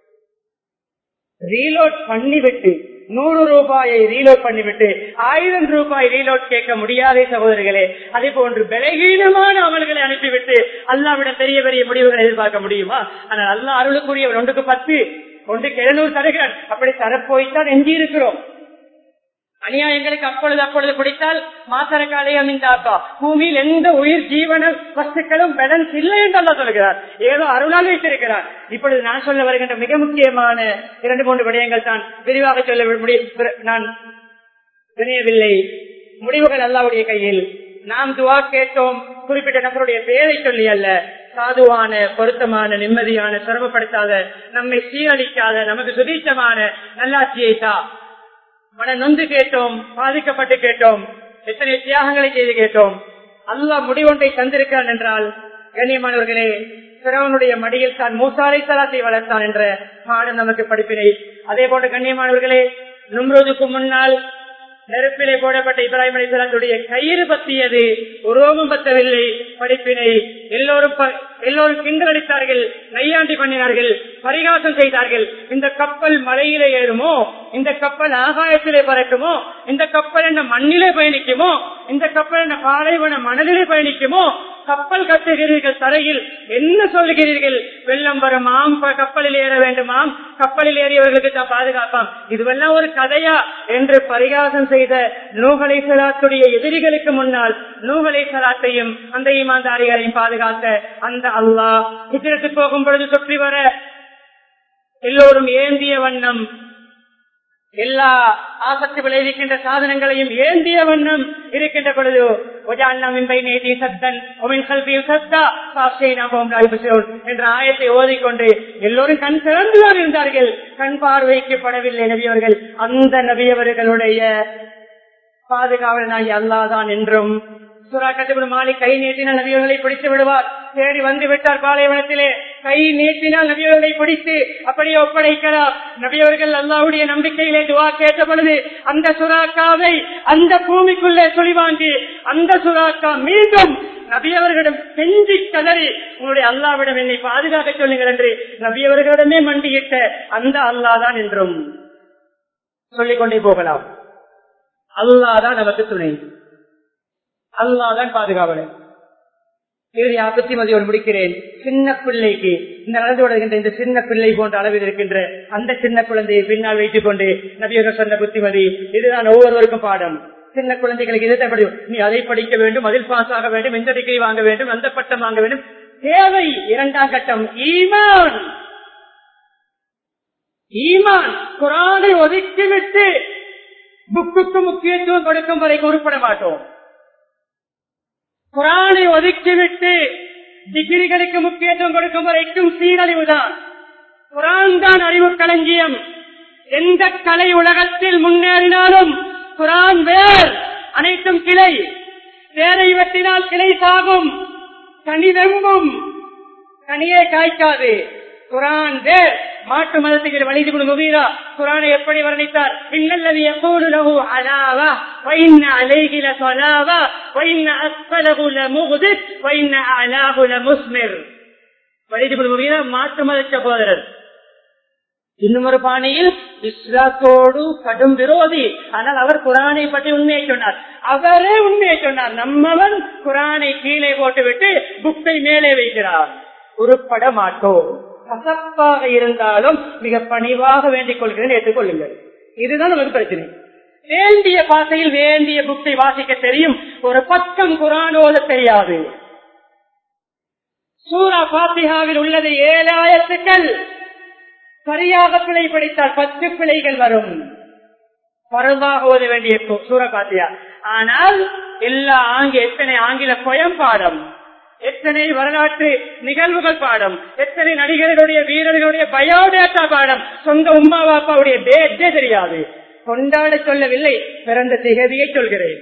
ரீலோட் பண்ணிவிட்டு நூறு ரூபாயை ரீலோட் பண்ணிவிட்டு ஆயிரம் ரூபாய் ரீலோட் கேட்க முடியாதே சகோதரிகளே அதே போன்று பலகீனமான அமல்களை அனுப்பிவிட்டு அல்லாவிடம் பெரிய பெரிய முடிவுகளை எதிர்பார்க்க முடியுமா ஆனால் அல்லா அருளுக்குரியவர் ஒன்றுக்கு பத்து ஒன்றுக்கு எழுநூறு தருகிறார் அப்படி தரப்போய்த்தான் எஞ்சி இருக்கிறோம் அநியாயங்களுக்கு அப்பொழுது அப்பொழுது பிடித்தால் மாசரக்காலையம் இந்த அப்பா பூமியில் எந்த உயிர் ஜீவன வஸ்துக்களும் பேலன்ஸ் இல்லை என்று அல்ல சொல்கிறார் ஏதோ அருளால் வைத்திருக்கிறார் இப்பொழுது நான் சொல்ல வருகின்ற மிக முக்கியமான இரண்டு மூன்று விடயங்கள் தான் விரிவாக சொல்ல முடி நான் வினையவில்லை முடிவுகள் அல்லாவுடைய கையில் நாம் துவா கேட்டோம் குறிப்பிட்ட நபருடைய பெயரை சொல்லி அல்ல சாதுவான பொருத்தமான நிம்மதியான சிரமப்படுத்தாத நம்மை சீரழிக்காத நமக்கு சுதீட்சமான நல்லாட்சியை தா மன நொந்து கேட்டோம் பாதிக்கப்பட்டு கேட்டோம் எத்தனை தியாகங்களை செய்து கேட்டோம் அல்லாஹ் முடிவொன்றை தந்திருக்கிறான் என்றால் கண்ணியமானவர்களே பிறவனுடைய மடியில் தான் மூசாலை தலாத்தை வளர்த்தான் என்ற பாடம் நமக்கு படிப்பினை அதே போன்ற கண்ணியமானவர்களே நும்ரோதுக்கு முன்னால் நெருப்பிலே போடப்பட்ட இப்ராஹிம் அலிசலாத்துடைய கயிறு பத்தியது உருவமும் பத்தவில்லை படிப்பினை எல்லோரும் எல்லோரும் கிண்டடித்தார்கள் நையாண்டி பண்ணினார்கள் பரிகாசம் செய்தார்கள் இந்த கப்பல் மலையிலே ஏறுமோ இந்த கப்பல் ஆகாயத்திலே பறக்குமோ இந்த கப்பல் என்ன மண்ணிலே பயணிக்குமோ இந்த கப்பல் என்ன பாலைவன மணலிலே பயணிக்குமோ கப்பல் கட்டுகிறீர்கள் தரையில் என்ன சொல்லுகிறீர்கள் வெள்ளம் வருமாம் கப்பலில் ஏற வேண்டுமாம் கப்பலில் ஏறியவர்களுக்கு தான் பாதுகாப்பாம் இதுவெல்லாம் ஒரு கதையா என்று பரிகாசம் செய்த நூகலை சலாத்துடைய எதிரிகளுக்கு முன்னால் நூகலை சலாத்தையும் அந்த ஈமாந்தாரிகளையும் பாதுகாத்த அந்த அல்லாஹ் ஹிஜரத்து போகும் பொழுது சுற்றி வர எல்லோரும் ஏந்திய வண்ணம் எல்லா ஆபத்து விளைவிக்கின்ற சாதனங்களையும் ஏந்திய வண்ணம் இருக்கின்ற பொழுது என்ற ஆயத்தை ஓதிக்கொண்டு எல்லோரும் கண் திறந்துதான் இருந்தார்கள் கண் பார்வைக்கு படவில்லை நபியவர்கள் அந்த நபியவர்களுடைய பாதுகாவலனாகி அல்லாதான் என்றும் சுறா கட்டுப்படும் மாலை கை நீட்டினால் நபியவர்களை பிடித்து விடுவார் தேடி வந்து விட்டார் பாலைவனத்திலே கை நீட்டினால் நபியவர்களை பிடித்து அப்படியே ஒப்படைக்கிறார் நபியவர்கள் அல்லாவுடைய நம்பிக்கையிலே துவா கேட்ட பொழுது அந்த சுறாக்காவை அந்த பூமிக்குள்ளே சுழிவாங்கி அந்த சுறாக்கா மீண்டும் நபியவர்களிடம் செஞ்சி கதறி உங்களுடைய அல்லாவிடம் என்னை பாதுகாக்க சொல்லுங்கள் என்று நபியவர்களிடமே மண்டியிட்ட அந்த அல்லாதான் என்றும் சொல்லிக்கொண்டே போகலாம் அல்லாதான் நமக்கு துணை அல்லாதான் பாதுகாவலன் இறுதி புத்திமதியோடு முடிக்கிறேன் சின்ன பிள்ளைக்கு இந்த நடந்து வருகின்ற இந்த சின்ன பிள்ளை போன்ற அளவில் இருக்கின்ற அந்த சின்ன குழந்தையை பின்னால் வைத்துக் கொண்டு நபியர்கள் சொன்ன புத்திமதி இதுதான் ஒவ்வொருவருக்கும் பாடம் சின்ன குழந்தைகளுக்கு இதை படிக்கும் நீ அதை படிக்க வேண்டும் அதில் பாஸ் ஆக வேண்டும் இந்த டிகிரி வாங்க வேண்டும் அந்த பட்டம் வாங்க வேண்டும் தேவை இரண்டாம் கட்டம் ஈமான் ஈமான் குரானை ஒதுக்கிவிட்டு புக்குக்கு முக்கியத்துவம் கொடுக்கும் வரை உருப்பட மாட்டோம் குரானை ஒதுக்கிவிட்டு டிகிரிகளுக்கு முக்கியத்துவம் கொடுக்கும் வரைக்கும் சீரழிவுதான் குரான் தான் அறிவு களஞ்சியம் எந்த கலை உலகத்தில் முன்னேறினாலும் குரான் வேர் அனைத்தும் கிளை வேரை வெட்டினால் கிளை சாகும் கனி வெம்பும் கனியே காய்க்காது குரான் வேர் மாட்டு மதத்துக்கு வலிது முபீரா குரானை எப்படி வர்ணித்தார் இன்னல்லது எப்போது லகு அலாவா வைன்ன அலைகில சொலாவா வைன்ன அஸ்பலகுல முகுது வைன்ன அலாகுல முஸ்மிர் வலிது முபீரா மாட்டு மத சகோதரர் இன்னும் ஒரு பாணியில் இஸ்லாத்தோடு கடும் விரோதி ஆனால் அவர் குரானை பற்றி உண்மையை சொன்னார் அவரே உண்மையை சொன்னார் நம்மவன் குரானை கீழே போட்டுவிட்டு புக்கை மேலே வைக்கிறார் உருப்பட மாட்டோம் கசப்பாக இருந்தாலும் மிக பணிவாக வேண்டிக் கொள்கிறேன் ஏற்றுக்கொள்ளுங்கள் இதுதான் நமக்கு பிரச்சனை வேண்டிய பாசையில் வேண்டிய புக்கை வாசிக்க தெரியும் ஒரு பக்கம் குரான் ஓத தெரியாது சூரா பாத்திகாவில் உள்ளது ஏழாயிரத்துக்கள் சரியாக பிழை படித்தால் பத்து பிழைகள் வரும் பருவாக ஓத வேண்டிய சூரா பாத்தியா ஆனால் எல்லா ஆங்கில எத்தனை ஆங்கில பொயம் பாடம் எத்தனை வரலாற்று நிகழ்வுகள் பாடம் எத்தனை நடிகர்களுடைய வீரர்களுடைய பயோடேட்டா பாடம் சொந்த உமா பாப்பாவுடைய டேட்டே தெரியாது கொண்டாட சொல்லவில்லை பிறந்த திகதியை சொல்கிறேன்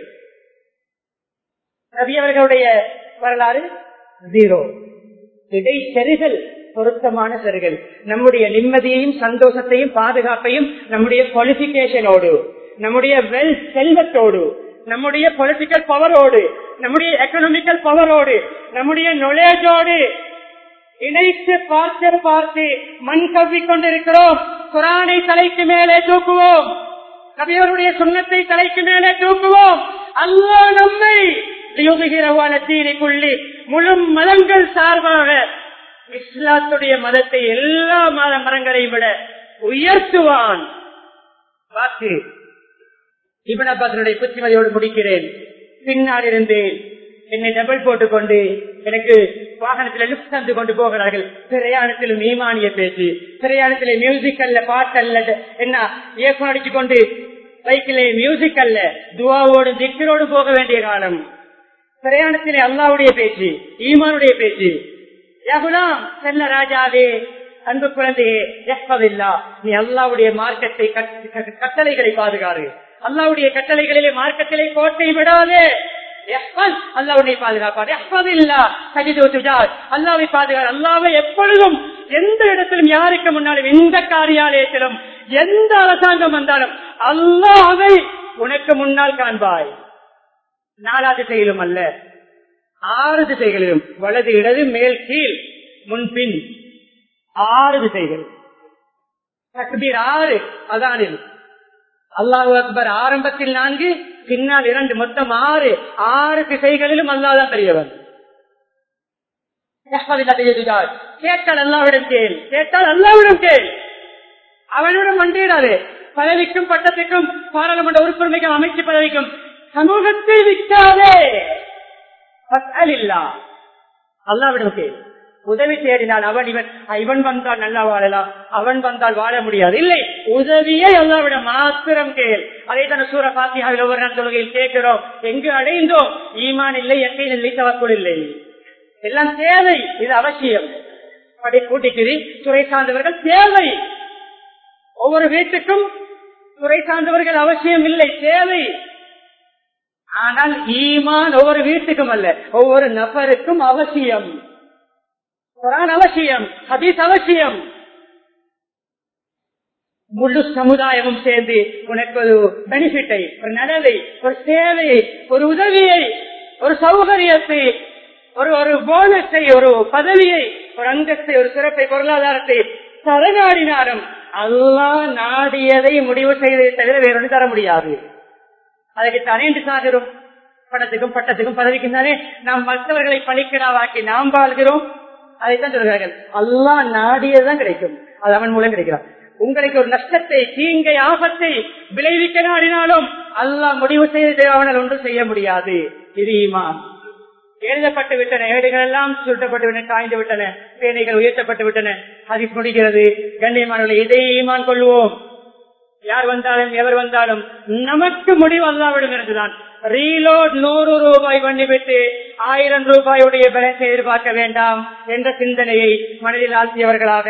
ரவி அவர்களுடைய வரலாறு ஜீரோ இடை செருகள் பொருத்தமான செருகள் நம்முடைய நிம்மதியையும் சந்தோஷத்தையும் பாதுகாப்பையும் நம்முடைய குவாலிபிகேஷனோடு நம்முடைய வெல் செல்வத்தோடு நம்முடைய பொலிட்டிக்கல் பவரோடு நம்முடைய எக்கனாமிக்கல் பவரோடு நம்முடைய நொலேஜோடு இணைத்து பார்த்து பார்த்து மண் கவ்வி கொண்டிருக்கிறோம் குரானை தலைக்கு மேலே தூக்குவோம் கவியருடைய சுண்ணத்தை தலைக்கு மேலே தூக்குவோம் அல்லா நம்மை தீனிக்குள்ளி முழு மதங்கள் சார்பாக இஸ்லாத்துடைய மதத்தை எல்லா மத மரங்களையும் விட உயர்த்துவான் வாக்கு இபன் அப்பாசனுடைய புத்திமதியோடு முடிக்கிறேன் பின்னால் இருந்து என்னை டபுள் போட்டுக்கொண்டு எனக்கு வாகனத்தில் லிப்ட் தந்து கொண்டு போகிறார்கள் பிரயாணத்திலும் ஈமானிய பேச்சு பிரயாணத்திலே மியூசிக் அல்ல பாட்டு அல்ல என்ன ஏக்கம் அடிச்சு கொண்டு பைக்கிலே மியூசிக் அல்ல துவாவோடு திக்கரோடு போக வேண்டிய காலம் பிரயாணத்திலே அல்லாவுடைய பேச்சு ஈமானுடைய பேச்சு யகுலாம் செல்ல ராஜாவே அன்பு குழந்தையே எப்பதில்லா நீ அல்லாவுடைய மார்க்கத்தை கட்டளைகளை பாதுகாரு அல்லாவுடைய கட்டளைகளிலே மார்க்கத்திலே கோட்டை விடாதே அல்லாவுடைய பாதுகாப்பார் எப்பதில்லா சஜிது துஜார் அல்லாவை பாதுகார் அல்லாவை எப்பொழுதும் எந்த இடத்திலும் யாருக்கு முன்னாலும் எந்த காரியாலயத்திலும் எந்த அரசாங்கம் வந்தாலும் அல்லாவை உனக்கு முன்னால் காண்பாய் நாலாவது செயலும் அல்ல ஆறு திசைகளிலும் வலது இடது மேல் கீழ் முன்பின் ஆறு திசைகள் தக்பீர் ஆறு அதானில் அல்லாஹு அக்பர் ஆரம்பத்தில் நான்கு பின்னால் இரண்டு மொத்தம் ஆறு ஆறு திசைகளிலும் அல்லாதான் பெரியவன் கேட்டால் அல்லாவிடம் கேள் கேட்டால் அல்லாவிடம் கேள் அவனிடம் மண்டியிடாது பதவிக்கும் பட்டத்துக்கும் பாராளுமன்ற உறுப்பினருக்கும் அமைச்சு பதவிக்கும் சமூகத்தை விற்காதே இல்லா அல்லாவிடம் கேள் உதவி தேடினால் அவன் இவன் இவன் வந்தால் நல்லா வாழலாம் அவன் வந்தால் வாழ முடியாது இல்லை உதவியை அல்லாவிடம் மாத்திரம் கேள் அதை தான் சூர பாத்தியாவில் ஒவ்வொரு நாள் தொழுகையில் கேட்கிறோம் எங்கு அடைந்தோம் ஈமான் இல்லை எக்கை இல்லை தவக்குள் இல்லை எல்லாம் தேவை இது அவசியம் படை கூட்டிக்கிரி துறை சார்ந்தவர்கள் தேவை ஒவ்வொரு வீட்டுக்கும் துறை சார்ந்தவர்கள் அவசியம் இல்லை தேவை ஆனால் ஈமான் ஒவ்வொரு வீட்டுக்கும் அல்ல ஒவ்வொரு நபருக்கும் அவசியம் குரான் அவசியம் ஹதீஸ் அவசியம் முழு சமுதாயமும் சேர்ந்து உனக்கு ஒரு பெனிஃபிட்டை ஒரு நலவை ஒரு சேவையை ஒரு உதவியை ஒரு சௌகரியத்தை ஒரு ஒரு போனஸை ஒரு பதவியை ஒரு அங்கத்தை ஒரு சிறப்பை பொருளாதாரத்தை தரநாடினாலும் அல்லா நாடியதை முடிவு செய்ததை தவிர வேறொன்று தர முடியாது அதுக்கு தனேண்டு சாகிறோம் படத்துக்கும் பட்டத்துக்கும் பதவிக்கும் தானே நாம் மற்றவர்களை பழிக்கிடாவாக்கி நாம் வாழ்கிறோம் அதைத்தான் சொல்கிறார்கள் அல்லா நாடியதுதான் கிடைக்கும் அது அவன் மூலம் கிடைக்கிறான் உங்களுக்கு ஒரு நஷ்டத்தை தீங்கை ஆபத்தை விளைவிக்க நாடினாலும் அல்லாஹ் முடிவு செய்து அவனால் ஒன்றும் செய்ய முடியாது இது ஈமான் எழுதப்பட்டு விட்டன ஏடுகள் எல்லாம் சுருட்டப்பட்டு விட்டன காய்ந்து விட்டன பேனைகள் உயர்த்தப்பட்டு விட்டன அது முடிகிறது கண்ணியமானவர்களை இதை ஈமான் கொள்வோம் யார் வந்தாலும் எவர் வந்தாலும் நமக்கு முடிவு அல்லாவிடம் இருந்துதான் ரீலோட் நூறு ரூபாய் பண்ணிவிட்டு ஆயிரம் ரூபாயுடைய பேலன்ஸை எதிர்பார்க்க வேண்டாம் என்ற சிந்தனையை மனதில் ஆழ்த்தியவர்களாக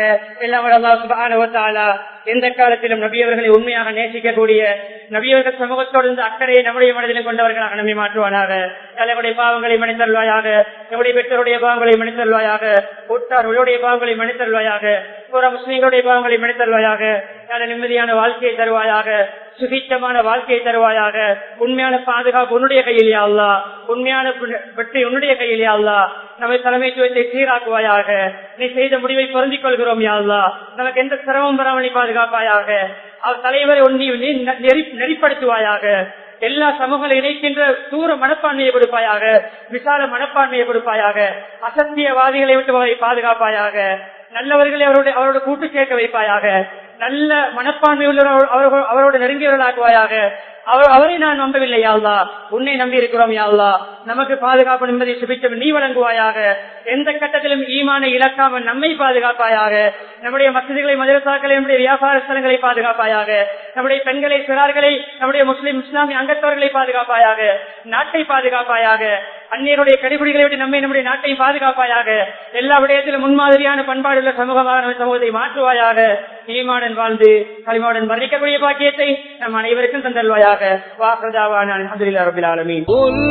எல்லாம் எந்த காலத்திலும் நபியவர்களை உண்மையாக நேசிக்கக்கூடிய நபியவர்கள் சமூகத்தோடு இந்த அக்கறையை நம்முடைய மனதிலும் கொண்டவர்களாக நம்மை மாற்றுவானாக தலைவருடைய பாவங்களை மனிதல்வாயாக நம்முடைய பெற்றோருடைய பாவங்களை மனிதல்வாயாக உற்றார்களுடைய பாவங்களை மனிதல்வாயாக புற முஸ்லீம்களுடைய பாவங்களை மனிதல்வாயாக நல்ல நிம்மதியான வாழ்க்கையை தருவாயாக சுகிச்சமான வாழ்க்கையை தருவாயாக உண்மையான பாதுகாப்பு உன்னுடைய கையில் அல்லா உண்மையான வெற்றி உன்னுடைய கையில் அல்லா நம்மை தலைமைத்துவத்தை சீராக்குவாயாக நீ செய்த முடிவை பொருந்திக் கொள்கிறோம் யாழ்லா நமக்கு எந்த சிரமம் வராமல் நீ பாதுகாப்பாயாக அவர் தலைவரை ஒன்றி நெறிப்படுத்துவாயாக எல்லா சமூகங்களை இணைக்கின்ற தூர மனப்பான்மையை கொடுப்பாயாக விசால மனப்பான்மையை கொடுப்பாயாக அசத்தியவாதிகளை விட்டு பாதுகாப்பாயாக நல்லவர்களை அவருடைய அவரோட கூட்டு சேர்க்க வைப்பாயாக நல்ல மனப்பான்மை உள்ள அவரோடு நெருங்கியவர்களாக்குவாயாக அவர் அவரை நான் நம்பவில்லை யாழ்லா உன்னை நம்பி இருக்கிறோம் யாழ்லா நமக்கு பாதுகாப்பு நிம்மதி சுபிச்சம் நீ வழங்குவாயாக எந்த கட்டத்திலும் ஈமான இழக்காமல் நம்மை பாதுகாப்பாயாக நம்முடைய மசதிகளை மதரசாக்களை நம்முடைய வியாபார ஸ்தலங்களை பாதுகாப்பாயாக நம்முடைய பெண்களை சிறார்களை நம்முடைய முஸ்லிம் இஸ்லாமிய அங்கத்தவர்களை பாதுகாப்பாயாக நாட்டை பாதுகாப்பாயாக அந்நியருடைய கடிபிடிகளை விட்டு நம்மை நம்முடைய நாட்டையும் பாதுகாப்பாயாக எல்லா விடயத்திலும் முன்மாதிரியான பண்பாடுள்ள சமூகமாக நம்ம சமூகத்தை மாற்றுவாயாக ஈமாடன் வாழ்ந்து களிமாவுடன் வர்ணிக்கக்கூடிய பாக்கியத்தை நம் அனைவருக்கும் தந்தல்வாயாக வாக்குதாவான அலமதுல்லா ரபில் ஆலமீன்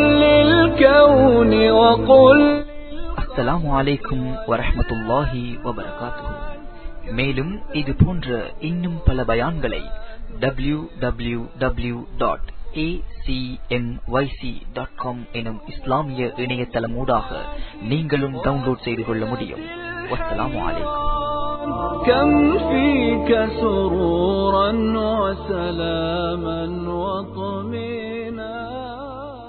அஸ்ஸலாமு அலைக்கும் வரஹ்மத்துல்லாஹி வபரகாத்துஹு மேலும் இது போன்ற இன்னும் பல பயான்களை W W W dot acmyc.com எனும் இஸ்லாமிய இணையதளமூடாக நீங்களும் டவுன்லோட் செய்து கொள்ள முடியும் வஸ்ஸலாமு அலைக்கும் كم فيك سرورا وسلاما وطمئنا